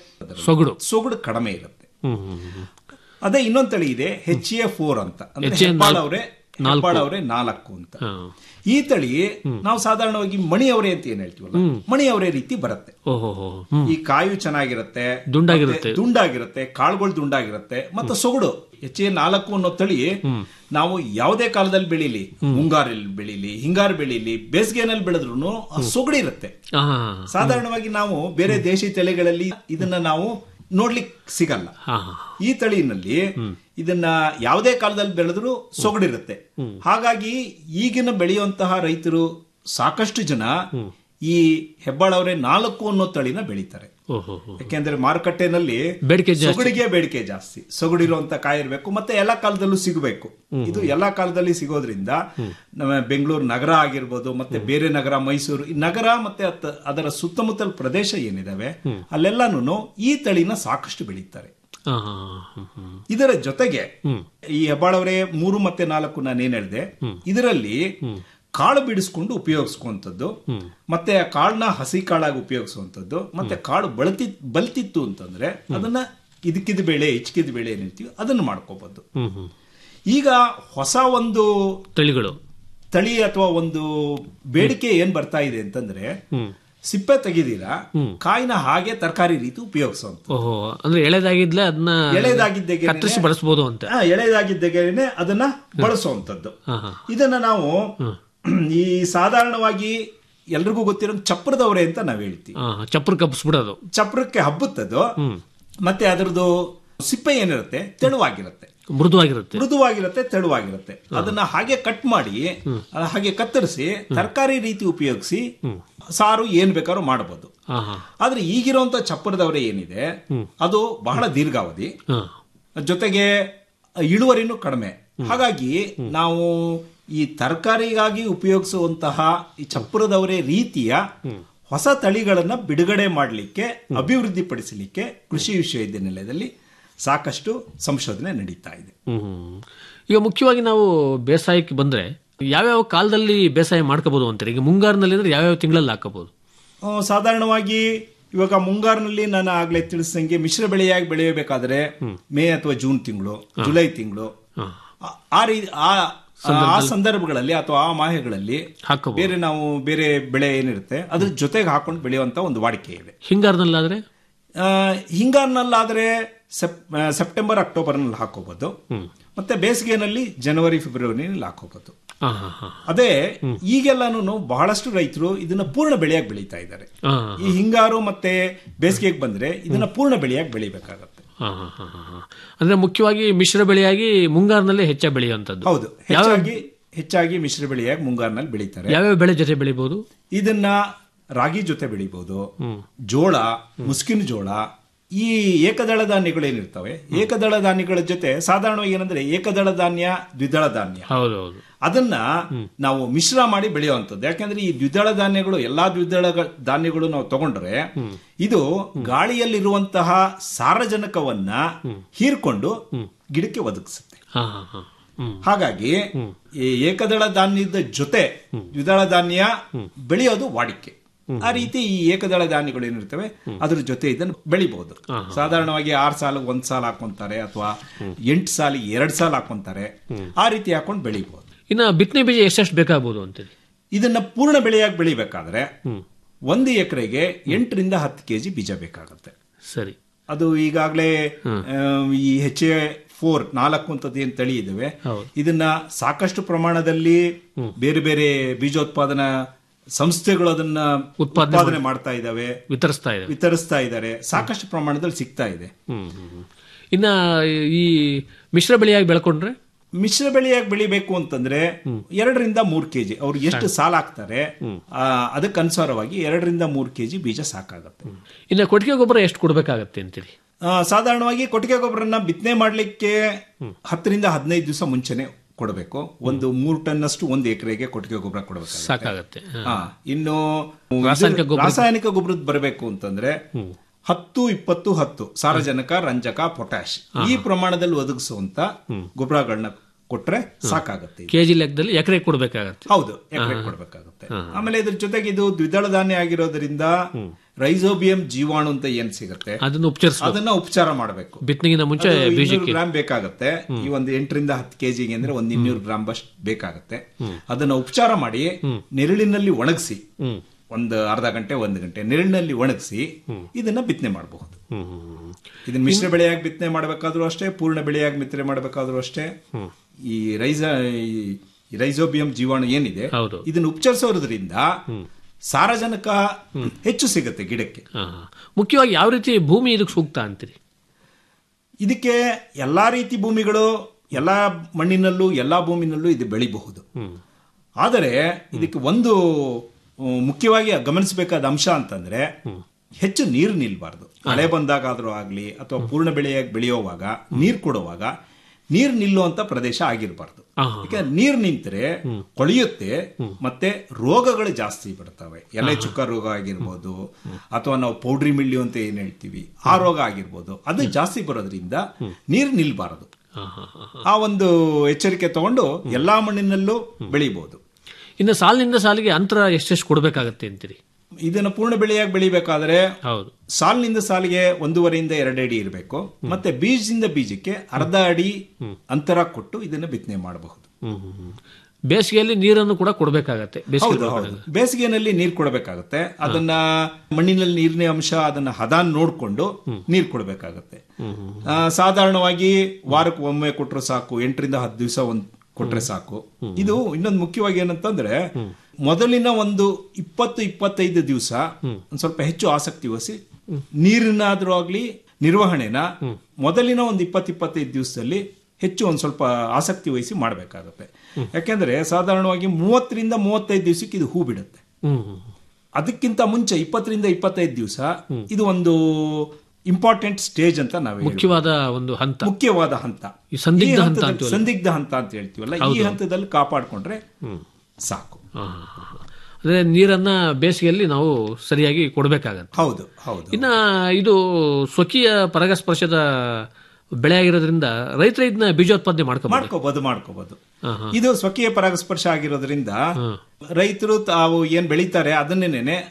Speaker 10: ಸೊಗಡು
Speaker 3: ಸೊಗಡು ಕಡಿಮೆ ಇರುತ್ತೆ
Speaker 10: ಹ್ಮ್ ಹ್ಮ್ ಹ್ಮ್
Speaker 3: ಅದೇ ಇನ್ನೊಂದ್ ತಳಿ ಇದೆ ಹೆಚ್ ಎ ಫೋರ್ ಅಂತ ಅಂದ್ರೆ
Speaker 10: HA
Speaker 3: ಹೆಬ್ಬಾಳವ್ರೆ
Speaker 10: ನಾಲ್ಕು.
Speaker 3: ಹೆಬ್ಬಾಳವ್ರೆ ನಾಲ್ಕು ಅಂತ
Speaker 10: ಹಾ.
Speaker 3: ಈ ತಳಿ ನಾವು ಸಾಧಾರಣವಾಗಿ ಮಣಿಯವರೇ ಅಂತ ಏನ್ ಹೇಳ್ತೀವಲ್ಲ ಮಣಿಯವರೇ ರೀತಿ ಬರುತ್ತೆ
Speaker 10: ಓಹೋ ಹೋ ಹ್ಮ್
Speaker 3: ಈ ಕಾಯು ಚೆನ್ನಾಗಿರುತ್ತೆ
Speaker 10: ದುಂಡಾಗಿರುತ್ತೆ.
Speaker 3: ಮತ್ತೆ ದುಂಡಾಗಿರುತ್ತೆ ಕಾಳುಗಳು ದುಂಡಾಗಿರುತ್ತೆ ಮತ್ತೆ ಸೊಗಡು ಹೆಚ್ಚೆ ನಾಲ್ಕು ಅನ್ನೋ ತಳಿ ನಾವು ಯಾವುದೇ ಕಾಲದಲ್ಲಿ ಬೆಳೀಲಿ ಮುಂಗಾರಲ್ಲಿ ಬೆಳೀಲಿ ಹಿಂಗಾರು ಬೆಳೀಲಿ ಬೇಸಿಗೆನಲ್ಲಿ ಬೆಳೆದ್ರು ಸೊಗಡಿರುತ್ತೆ
Speaker 10: ಹಾ ಹಾ
Speaker 3: ಸಾಧಾರಣವಾಗಿ ನಾವು ಬೇರೆ ದೇಶಿ ತಳಿಗಳಲ್ಲಿ ಇದನ್ನ ನಾವು ನೋಡ್ಲಿಕ್ಕೆ ಸಿಗಲ್ಲ
Speaker 10: ಹಾ ಹಾ
Speaker 3: ಈ ತಳಿನಲ್ಲಿ ಇದನ್ನ ಯಾವುದೇ ಕಾಲದಲ್ಲಿ ಬೆಳೆದ್ರು ಸೊಗಡಿರುತ್ತೆ ಹಾಗಾಗಿ ಈಗಿನ ಬೆಳೆಯುವಂತಹ ರೈತರು ಸಾಕಷ್ಟು ಜನ ಈ ಹೆಬ್ಬಾಳವರೇ ನಾಲ್ಕು ಅನ್ನೋ ತಳಿನ ಬೆಳೀತಾರೆ
Speaker 10: ಓಹೋ ಹೋ
Speaker 3: ಯಾಕೆಂದ್ರೆ ಮಾರುಕಟ್ಟೆನಲ್ಲಿ
Speaker 10: ಬೇಡಿಕೆ ಜಾಸ್ತಿ.
Speaker 3: ಸೊಗಡಿಗೆ ಬೇಡಿಕೆ ಜಾಸ್ತಿ ಸೊಗಡಿರುವಂತ ಕಾಯಿ ಇರಬೇಕು ಮತ್ತೆ ಎಲ್ಲಾ ಕಾಲದಲ್ಲೂ ಸಿಗಬೇಕು ಇದು ಎಲ್ಲಾ ಕಾಲದಲ್ಲಿ ಸಿಗೋದ್ರಿಂದ ನಮ್ಮ ಬೆಂಗಳೂರು ನಗರ ಆಗಿರ್ಬೋದು ಮತ್ತೆ ಬೇರೆ ನಗರ ಮೈಸೂರು ಈ ನಗರ ಮತ್ತೆ ಅತ್ತ- ಅದರ ಸುತ್ತಮುತ್ತಲ ಪ್ರದೇಶ ಏನಿದಾವೆ ಅಲ್ಲೆಲ್ಲಾನು ಈ ತಳಿನ ಸಾಕಷ್ಟು ಬೆಳೀತಾರೆ
Speaker 10: ಹಾ ಹಾ ಹ್ಮ್ ಹ್ಮ್
Speaker 3: ಇದರ ಜೊತೆಗೆ ಈ ಹೆಬ್ಬಾಳವರೇ ಮೂರು ಮತ್ತೆ ನಾಲ್ಕು ನಾನು ಏನ್ ಹೇಳಿದೆ ಇದರಲ್ಲಿ ಕಾಳು ಬಿಡಿಸ್ಕೊಂಡು ಉಪಯೋಗಿಸುವಂತದ್ದು ಮತ್ತೆ ಆ ಕಾಳನ್ನ ಹಸಿ ಕಾಳಾಗಿ ಉಪಯೋಗಿಸುವಂತದ್ದು ಮತ್ತೆ ಕಾಳು ಬಳತಿ ಬಲ್ತಿತ್ತು ಅಂತಂದ್ರೆ ಅದನ್ನ ಇದಕ್ಕಿದ ಬೇಳೆ ಹಿಚ್ಕಿದ ಬೇಳೆ ಏನ್ ಹೇಳ್ತೀವಿ ಅದನ್ನ ಮಾಡ್ಕೋಬಹುದು
Speaker 10: ಹ್ಮ್ ಹ್ಮ್
Speaker 3: ಈಗ ಹೊಸ ಒಂದು
Speaker 10: ತಳಿಗಳು
Speaker 3: ತಳಿ ಅಥವಾ ಒಂದು ಬೇಡಿಕೆ ಏನ್ ಬರ್ತಾ ಇದೆ ಅಂತಂದ್ರೆ ಸಿಪ್ಪೆ ತೆಗೆದಿರಾ ಕಾಯಿನ ಹಾಗೆ ತರಕಾರಿ ರೀತಿ ಉಪಯೋಗಿಸುವಂತ
Speaker 10: ಓಹೋ ಅಂದ್ರೆ ಎಳೆದಾಗಿದ್ಲೆ ಅದನ್ನ
Speaker 3: ಎಳೆದಾಗಿದ್ದೆಗೆ
Speaker 10: ಕತ್ತರಿಸಿ ಬಳಸಬಹುದು ಅಂತ
Speaker 3: ಆ, ಎಳೆದಾಗಿದ್ದೆಗೆನೆ ಅದನ್ನ ಬಳಸುವಂತದ್ದು
Speaker 10: ಹಾ ಹಾ
Speaker 3: ಇದನ್ನ ನಾವು ಈ ಸಾಧಾರಣವಾಗಿ ಎಲ್ರಿಗೂ ಗೊತ್ತಿರೋ ಚಪ್ರದವರೆ ಅಂತ ನಾವ್ ಹೇಳ್ತೀವಿ
Speaker 10: ಹಾ ಚಪ್ರ ಕಪ್ಪಿಸ್ಬಿಡೋದು
Speaker 3: ಚಪ್ರಕ್ಕೆ ಹಬ್ಬುತ್ತದು ಮತ್ತೆ ಅದರದ್ದು ಸಿಪ್ಪೆ ಏನಿರುತ್ತೆ ತೆಳುವಾಗಿರುತ್ತೆ
Speaker 10: ಮೃದುವಾಗಿರುತ್ತೆ
Speaker 3: ಮೃದುವಾಗಿರುತ್ತೆ ತೆಳುವಾಗಿರುತ್ತೆ ಅದನ್ನ ಹಾಗೆ ಕಟ್ ಮಾಡಿ ಅದ್ ಹಾಗೆ ಕತ್ತರಿಸಿ ತರಕಾರಿ ರೀತಿ ಉಪಯೋಗಿಸಿ ಸಾರು ಏನ್ ಬೇಕಾದ್ರೂ ಮಾಡಬಹುದು
Speaker 10: ಹಾ ಹಾ
Speaker 3: ಆದ್ರೆ ಈಗಿರುವಂತ ಚಪ್ಪರದವರೆ ಏನಿದೆ ಅದು ಬಹಳ ದೀರ್ಘಾವಧಿ
Speaker 10: ಹಾ
Speaker 3: ಜೊತೆಗೆ ಇಳುವರಿನೂ ಕಡಿಮೆ ಹಾಗಾಗಿ ನಾವು ಈ ತರಕಾರಿಗಾಗಿ ಉಪಯೋಗಿಸುವಂತಹ ಈ ಚಪ್ಪರದವರೆ ರೀತಿಯ ಹೊಸ ತಳಿಗಳನ್ನ ಬಿಡುಗಡೆ ಮಾಡಲಿಕ್ಕೆ ಅಭಿವೃದ್ಧಿಪಡಿಸಲಿಕ್ಕೆ ಕೃಷಿ ವಿಶ್ವವಿದ್ಯಾನಿಲಯದಲ್ಲಿ ಸಾಕಷ್ಟು ಸಂಶೋಧನೆ ನಡೀತಾ ಇದೆ
Speaker 10: ಹ್ಮ್ ಈಗ ಮುಖ್ಯವಾಗಿ ನಾವು ಬೇಸಾಯಕ್ಕೆ ಬಂದ್ರೆ ಯಾವ್ಯಾವ ಕಾಲದಲ್ಲಿ ಬೇಸಾಯ ಮಾಡ್ಕೋಬಹುದು ಅಂತಾರೆ ಈಗ ಮುಂಗಾರಿನಲ್ಲಿ ಅಂದ್ರೆ ಯಾವ್ಯಾವ ತಿಂಗಳಲ್ಲಿ ಹಾಕಬಹುದು
Speaker 3: ಆ, ಸಾಧಾರಣವಾಗಿ ಇವಾಗ ಮುಂಗಾರಿನಲ್ಲಿ ನಾನು ಆಗ್ಲೇ ತಿಳಿಸಿದಂಗೆ ಮಿಶ್ರ ಬೆಳೆಯಾಗಿ ಬೆಳೆಯಬೇಕಾದ್ರೆ ಮೇ ಅಥವಾ ಜೂನ್ ತಿಂಗಳು ಜುಲೈ ತಿಂಗಳು ಆ ರೀ ಆ ಆ ಸಂದರ್ಭಗಳಲ್ಲಿ ಅಥವಾ ಆ ಮಾಹೆಗಳಲ್ಲಿ ಬೇರೆ ನಾವು ಬೇರೆ ಬೆಳೆ ಏನಿರುತ್ತೆ ಅದ್ರ ಜೊತೆಗೆ ಹಾಕೊಂಡು ಬೆಳೆಯುವಂತ ಒಂದು ವಾಡಿಕೆ ಇದೆ
Speaker 10: ಹಿಂಗಾರಿನಲ್ಲಾದ್ರೆ
Speaker 3: ಆ, ಹಿಂಗಾರಿನಲ್ಲಾದ್ರೆ ಸೆಪ್ ಆ, ಸೆಪ್ಟೆಂಬರ್ ಅಕ್ಟೋಬರ್ನಲ್ಲಿ ಹಾಕೋಬಹುದು ಮತ್ತೆ ಬೇಸಿಗೆನಲ್ಲಿ ಜನವರಿ ಫೆಬ್ರವರಿನಲ್ಲಿ ಹಾಕೋಬಹುದು
Speaker 10: ಹಾ ಹಾ ಹಾ
Speaker 3: ಅದೇ ಈಗೆಲ್ಲಾನು ಬಹಳಷ್ಟು ರೈತರು ಇದನ್ನ ಪೂರ್ಣ ಬೆಳೆಯಾಗಿ ಬೆಳೀತಾ ಇದ್ದಾರೆ
Speaker 10: ಹಾ,
Speaker 3: ಈ ಹಿಂಗಾರು ಮತ್ತೆ ಬೇಸಿಗೆಗೆ ಬಂದ್ರೆ ಇದನ್ನ ಪೂರ್ಣ ಬೆಳೆಯಾಗಿ ಬೆಳಿಬೇಕಾಗತ್ತೆ
Speaker 10: ಹಾ, ಹಾ, ಹಾ, ಹಾ, ಹಾ. ಅಂದ್ರೆ ಮುಖ್ಯವಾಗಿ ಮಿಶ್ರ ಬೆಳೆಯಾಗಿ ಮುಂಗಾರಿನಲ್ಲೇ ಹೆಚ್ಚಾಗಿ ಬೆಳೆಯುವಂತದ್ದು
Speaker 3: ಹೌದು ಹೆಚ್ಚಾಗಿ ಹೆಚ್ಚಾಗಿ ಮಿಶ್ರ ಬೆಳೆಯಾಗಿ ಮುಂಗಾರಿನಲ್ಲಿ ಬೆಳೀತಾರೆ
Speaker 10: ಯಾವ್ಯಾವ ಬೆಳೆ ಜೊತೆ ಬೆಳಿಬಹುದು
Speaker 3: ಇದನ್ನ ರಾಗಿ ಜೊತೆ ಬೆಳಿಬಹುದು ಜೋಳ ಮುಸ್ಕಿನ ಜೋಳ ಈ ಏಕದಳ ಧಾನ್ಯಗಳೇನಿರ್ತವೆ ಏಕದಳ ಧಾನ್ಯಗಳ ಜೊತೆ ಸಾಧಾರಣವಾಗಿ ಏನಂದ್ರೆ ಏಕದಳ ಧಾನ್ಯ ದ್ವಿದಳ ಧಾನ್ಯ
Speaker 10: ಹೌದು ಹೌದು
Speaker 3: ಅದನ್ನ ನಾವು ಮಿಶ್ರ ಮಾಡಿ ಬೆಳೆಯುವಂಥದ್ದು ಯಾಕಂದ್ರೆ ಈ ದ್ವಿದಳ ಧಾನ್ಯಗಳು ಎಲ್ಲಾ ದ್ವಿದಳ ಧಾನ್ಯಗಳು ನಾವು ತಗೊಂಡ್ರೆ ಇದು ಗಾಳಿಯಲ್ಲಿರುವಂತಹ ಸಾರಜನಕವನ್ನ ಹೀರ್ಕೊಂಡು ಗಿಡಕ್ಕೆ ಒದಗಿಸುತ್ತೆ
Speaker 10: ಹಾ ಹಾ ಹಾ ಹ್ಮ್
Speaker 3: ಹಾಗಾಗಿ ಈ ಏಕದಳ ಧಾನ್ಯದ ಜೊತೆ ದ್ವಿದಳ ಧಾನ್ಯ ಬೆಳೆಯೋದು ವಾಡಿಕೆ ಆ ರೀತಿ ಈ ಏಕದಳ ಧಾನ್ಯಗಳು ಏನಿರ್ತವೆ ಅದ್ರ ಜೊತೆ ಇದನ್ನು ಬೆಳಿಬಹುದು ಸಾಧಾರಣವಾಗಿ ಆರ್ ಸಾಲ ಒಂದ್ ಸಾಲ ಹಾಕೊಂತಾರೆ ಅಥವಾ ಎಂಟು ಸಾಲಿಗೆ ಎರಡ್ ಸಾಲ ಹಾಕೊಂತಾರೆ ಆ ರೀತಿ ಹಾಕೊಂಡು ಬೆಳಿಬಹುದು
Speaker 10: ಇನ್ನ ಬಿತ್ತನೆ ಬೀಜ ಎಷ್ಟೆಷ್ಟು ಬೇಕಾಗಬಹುದು ಅಂತೇಳಿ
Speaker 3: ಇದನ್ನ ಪೂರ್ಣ ಬೆಳೆಯಾಗಿ ಬೆಳಿಬೇಕಾದ್ರೆ ಒಂದು ಎಕರೆಗೆ ಎಂಟರಿಂದ ಹತ್ತು ಕೆಜಿ ಬೀಜ ಬೇಕಾಗುತ್ತೆ
Speaker 10: ಸರಿ
Speaker 3: ಅದು ಈಗಾಗಲೇ ಈ ಹೆಚ್ ಎ ಫೋರ್ ನಾಲ್ಕು ಅಂತದ್ದು ಏನ್ ತಳಿ ಇದಾವೆ ಇದನ್ನ ಸಾಕಷ್ಟು ಪ್ರಮಾಣದಲ್ಲಿ ಬೇರೆ ಬೇರೆ ಬೀಜೋತ್ಪಾದನಾ ಸಂಸ್ಥೆಗಳು ಅದನ್ನ ಉತ್ಪಾದನೆ ಮಾಡ್ತಾ ಇದಾವೆ
Speaker 10: ವಿತರಿಸ್ತಾ ಇದೆ
Speaker 3: ವಿತರಿಸ್ತಾ ಇದ್ದಾರೆ ಸಾಕಷ್ಟು ಪ್ರಮಾಣದಲ್ಲಿ ಸಿಗ್ತಾ ಇದೆ
Speaker 10: ಹ್ಮ್ ಹ್ಮ್, ಹ್ಮ್. ಇನ್ನ ಈ ಮಿಶ್ರ ಬೆಳೆಯಾಗಿ ಬೆಳ್ಕೊಂಡ್ರೆ
Speaker 3: ಮಿಶ್ರ ಬೆಳೆಯಾಗಿ ಬೆಳಿಬೇಕು ಅಂತಂದ್ರೆ ಎರಡರಿಂದ ಮೂರ್ ಕೆಜಿ ಅವ್ರು ಎಷ್ಟು ಸಾಲ ಹಾಕ್ತಾರೆ ಆ, ಅದಕ್ಕನುಸಾರವಾಗಿ ಎರಡರಿಂದ ಮೂರ್ ಕೆಜಿ ಬೀಜ ಸಾಕಾಗುತ್ತೆ
Speaker 10: ಇನ್ನ ಕೊಟ್ಟಿಗೆ ಗೊಬ್ಬರ ಎಷ್ಟು ಕೊಡ್ಬೇಕಾಗತ್ತೆ ಅಂತೀರಿ
Speaker 3: ಆ, ಸಾಧಾರಣವಾಗಿ ಕೊಟ್ಟಿಗೆ ಗೊಬ್ಬರನ್ನ ಬಿತ್ತನೆ ಮಾಡ್ಲಿಕ್ಕೆ ಹತ್ತರಿಂದ ಹದಿನೈದು ದಿವಸ ಮುಂಚೆನೆ ಕೊಡಬೇಕು ಒಂದು ಮೂರು ಟನ್ ಅಷ್ಟು ಒಂದು ಎಕರೆಗೆ ಕೊಟ್ಟಿಗೆ ಗೊಬ್ಬರ ಕೊಡಬೇಕು
Speaker 10: ಸಾಕಾಗತ್ತೆ ಹಾ.
Speaker 3: ಹಾ ಇನ್ನು
Speaker 10: ರಾಸಾಯನಿಕ
Speaker 3: ಇದು-
Speaker 10: ಗೊಬ್ಬರ-
Speaker 3: ರಾಸಾಯನಿಕ ಗೊಬ್ಬರದ ಬರಬೇಕು ಅಂತಂದ್ರೆ ಹತ್ತು ಇಪ್ಪತ್ತು ಹತ್ತು ಸಾರಜನಕ ರಂಜಕ ಪೊಟ್ಯಾಶ್ ಈ ಪ್ರಮಾಣದಲ್ಲಿ ಒದಗಿಸುವಂತ ಗೊಬ್ಬರಗಳನ್ನ ಕೊಟ್ರೆ ಸಾಕಾಗುತ್ತೆ ಇದು.
Speaker 10: ಕೆಜಿ ಲೆಕ್ಕದಲ್ಲಿ ಎಕರೆ ಕೊಡ್ಬೇಕಾಗತ್ತೆ
Speaker 3: ಹೌದು ಎಕರೆ ಕೊಡ್ಬೇಕಾಗುತ್ತೆ ಆಮೇಲೆ ಇದ್ರ ಜೊತೆಗೆ ಇದು ದ್ವಿದಳ ಧಾನ್ಯ ಆಗಿರೋದ್ರಿಂದ ರೈಸೋಬಿಯಂ ಜೀವಾಣು ಅಂತ ಏನ್ ಸಿಗುತ್ತೆ
Speaker 10: ಅದನ್ನ ಉಪಚರಿಸ
Speaker 3: ಅದನ್ನ ಉಪಚಾರ ಮಾಡಬೇಕು
Speaker 10: ಬಿತ್ತನೆಗಿಂತ ಮುಂಚೆ ಬೀಜಕ್ಕೆ
Speaker 3: ಗ್ರಾಮ್ ಬೇಕಾಗತ್ತೆ ಈ ಒಂದು ಎಂಟರಿಂದ ಹತ್ತು ಕೆಜಿಗೆ ಅಂದ್ರೆ ಒಂದ್ ಇನ್ನೂರು ಗ್ರಾಮ್ ಬಸ್ಟ್ ಬೇಕಾಗತ್ತೆ ಅದನ್ನ ಉಪಚಾರ ಮಾಡಿ ನೆರಳಿನಲ್ಲಿ ಒಣಗಿಸಿ ಒಂದು ಅರ್ಧ ಗಂಟೆ ಒಂದು ಗಂಟೆ ನೆರಳಿನಲ್ಲಿ ಒಣಗಿಸಿ ಇದನ್ನ ಬಿತ್ತನೆ ಮಾಡಬಹುದು ಇದನ್ನ ಮಿಶ್ರ ಬೆಳೆಯಾಗಿ ಬಿತ್ತನೆ ಮಾಡಬೇಕಾದ್ರೂ ಅಷ್ಟೇ ಪೂರ್ಣ ಬೆಳೆಯಾಗಿ ಬಿತ್ತನೆ ಮಾಡಬೇಕಾದ್ರೂ ಅಷ್ಟೇ ಈ ರೈಸ ಈ ರೈಸೋಬಿಯಂ ಜೀವಾಣು ಏನಿದೆ ಇದನ್ನ ಉಪಚರಿಸೋದ್ರಿಂದ ಸಾರಜನಕ ಹೆಚ್ಚು ಸಿಗುತ್ತೆ ಗಿಡಕ್ಕೆ
Speaker 10: ಹಾ, ಹಾ. ಮುಖ್ಯವಾಗಿ ಯಾವ ರೀತಿ ಭೂಮಿ ಇದಕ್ಕೆ ಸೂಕ್ತ ಅಂತೀರಿ
Speaker 3: ಇದಕ್ಕೆ ಎಲ್ಲಾ ರೀತಿ ಭೂಮಿಗಳು ಎಲ್ಲಾ ಮಣ್ಣಿನಲ್ಲೂ ಎಲ್ಲಾ ಭೂಮಿನಲ್ಲೂ ಇದು ಬೆಳಿಬಹುದು ಆದರೆ ಇದಕ್ಕೆ ಒಂದು ಉಮ್, ಮುಖ್ಯವಾಗಿ ಗಮನಿಸಬೇಕಾದ ಅಂಶ ಅಂತಂದ್ರೆ ಹೆಚ್ಚು ನೀರು ನಿಲ್ಬಾರ್ದು ಮಳೆ ಬಂದಾಗಾದ್ರೂ ಆಗ್ಲಿ ಅಥವಾ ಪೂರ್ಣ ಬೆಳೆಯಾಗಿ ಬೆಳೆಯುವಾಗ ನೀರು ಕೊಡುವಾಗ ನೀರು ನಿಲ್ಲುವಂತ ಪ್ರದೇಶ ಆಗಿರಬಾರ್ದು ಯಾಕಂದ್ರೆ ನೀರು ನಿಂತರೆ ಕೊಳೆಯುತ್ತೆ ಮತ್ತೆ ರೋಗಗಳು ಜಾಸ್ತಿ ಬರ್ತವೆ ಎಲೆ ಚುಕ್ಕ ರೋಗ ಆಗಿರ್ಬೋದು ಅಥವಾ ನಾವು ಪೌಡ್ರಿ ಮಿಳ್ಳಿ ಅಂತ ಏನ್ ಹೇಳ್ತೀವಿ ಆ ರೋಗ ಆಗಿರ್ಬೋದು ಅದು ಜಾಸ್ತಿ ಬರೋದ್ರಿಂದ ನೀರು ನಿಲ್ಬಾರದು ಆ ಒಂದು ಎಚ್ಚರಿಕೆ ತಗೊಂಡು ಎಲ್ಲಾ ಮಣ್ಣಿನಲ್ಲೂ ಬೆಳಿಬಹುದು
Speaker 10: ಇನ್ನು ಸಾಲಿನಿಂದ ಸಾಲಿಗೆ ಅಂತರ ಎಷ್ಟೆಷ್ಟು ಕೊಡ್ಬೇಕಾಗತ್ತೆ ಅಂತೀರಿ
Speaker 3: ಇದನ್ನ ಪೂರ್ಣ ಬೆಳೆಯಾಗಿ ಬೆಳಿಬೇಕಾದ್ರೆ
Speaker 10: ಹೌದು
Speaker 3: ಸಾಲಿನಿಂದ ಸಾಲಿಗೆ ಒಂದೂವರೆಯಿಂದ ಎರಡು ಅಡಿ ಇರಬೇಕು ಮತ್ತೆ ಬೀಜದಿಂದ ಬೀಜಕ್ಕೆ ಅರ್ಧ ಅಡಿ ಅಂತರ ಕೊಟ್ಟು ಇದನ್ನ ಬಿತ್ತನೆ ಮಾಡಬಹುದು
Speaker 10: ಹ್ಮ್, ಹ್ಮ್, ಹ್ಮ್. ಬೇಸಿಗೆಯಲ್ಲಿ ನೀರನ್ನು ಕೂಡ ಕೊಡಬೇಕಾಗತ್ತೆ ಬೇಸಿಗೆ
Speaker 3: ಹೌದು ಹೌದು ಬೇಸಿಗೆನಲ್ಲಿ ನೀರು ಕೊಡಬೇಕಾಗುತ್ತೆ ಅದನ್ನ ಮಣ್ಣಿನಲ್ಲಿ ನೀರಿನ ಅಂಶ ಅದನ್ನ ಹದ ನೋಡ್ಕೊಂಡು ನೀರು ಕೊಡಬೇಕಾಗತ್ತೆ ಆ, ಸಾಧಾರಣವಾಗಿ ವಾರಕ್ಕೆ ಒಮ್ಮೆ ಕೊಟ್ರೆ ಸಾಕು ಎಂಟರಿಂದ ಹತ್ತು ದಿವಸ ಒಂದ್ ಕೊಟ್ರೆ ಸಾಕು ಇದು ಇನ್ನೊಂದು ಮುಖ್ಯವಾಗಿ ಏನಂತಂದ್ರೆ ಮೊದಲಿನ ಒಂದು ಇಪ್ಪತ್ತು ಇಪ್ಪತ್ತೈದು ದಿವಸ ಒಂದ್ ಸ್ವಲ್ಪ ಹೆಚ್ಚು ಆಸಕ್ತಿ ವಹಿಸಿ ನೀರಿನಾದ್ರೂ ಆಗ್ಲಿ ನಿರ್ವಹಣೆನ ಮೊದಲಿನ ಒಂದು ಇಪ್ಪತ್ತು ಇಪ್ಪತ್ತೈದು ದಿವಸದಲ್ಲಿ ಹೆಚ್ಚು ಒಂದ್ ಸ್ವಲ್ಪ ಆಸಕ್ತಿ ವಹಿಸಿ ಮಾಡಬೇಕಾಗುತ್ತೆ ಯಾಕೆಂದ್ರೆ ಸಾಧಾರಣವಾಗಿ ಮೂವತ್ತರಿಂದ ಮೂವತ್ತೈದು ದಿವಸಕ್ಕೆ ಇದು ಹೂ ಬಿಡುತ್ತೆ
Speaker 10: ಹ್ಮ್ ಹ್ಮ್.
Speaker 3: ಅದಕ್ಕಿಂತ ಮುಂಚೆ ಇಪ್ಪತ್ತರಿಂದ ಇಪ್ಪತ್ತೈದು ದಿವಸ ಇದು ಒಂದು ಇಂಪಾರ್ಟೆಂಟ್ ಸ್ಟೇಜ್ ಅಂತ ನಾವು ಹೇಳ್ಬೋದು.
Speaker 10: ಮುಖ್ಯವಾದ ಒಂದು ಹಂತ
Speaker 3: ಮುಖ್ಯವಾದ ಹಂತ
Speaker 10: ಈ ಸಂದಿಗ್ಧ
Speaker 3: ಈ
Speaker 10: ಹಂತ
Speaker 3: ಹಂತದಲ್ಲಿ-
Speaker 10: ಅಂತೀವಲ್ಲ?
Speaker 3: ಸಂದಿಗ್ಧ ಹಂತ ಅಂತ ಹೇಳ್ತೀವಲ್ಲ ಈ
Speaker 10: ಹೌದು.
Speaker 3: ಹಂತದಲ್ಲಿ ಕಾಪಾಡ್ಕೊಂಡ್ರೆ ಸಾಕು
Speaker 10: ಹಾ, ಹಾ, ಹಾ. ಅಂದ್ರೆ ನೀರನ್ನ ಬೇಸಿಗೆಯಲ್ಲಿ ನಾವು ಸರಿಯಾಗಿ ಕೊಡಬೇಕಾಗತ್ತೆ
Speaker 3: ಹೌದು ಹೌದು
Speaker 10: ಇನ್ನ ಇದು ಸ್ವಕೀಯ ಪರಾಗಸ್ಪರ್ಶದ ಬೆಳೆ ಆಗಿರೋದ್ರಿಂದ ರೈತರ ಇದನ್ನ ಬೀಜೋತ್ಪಾದನೆ ಮಾಡ್ಕೋಬಹುದು
Speaker 3: ಮಾಡ್ಕೋಬಹುದು ಮಾಡ್ಕೋಬಹುದು ಇದು ಸ್ವಕೀಯ ಪರಾಗಸ್ಪರ್ಶ ಆಗಿರೋದ್ರಿಂದ ರೈತರು ತಾವು ಏನ್ ಬೆಳೀತಾರೆ ಅದನ್ನೇನೆ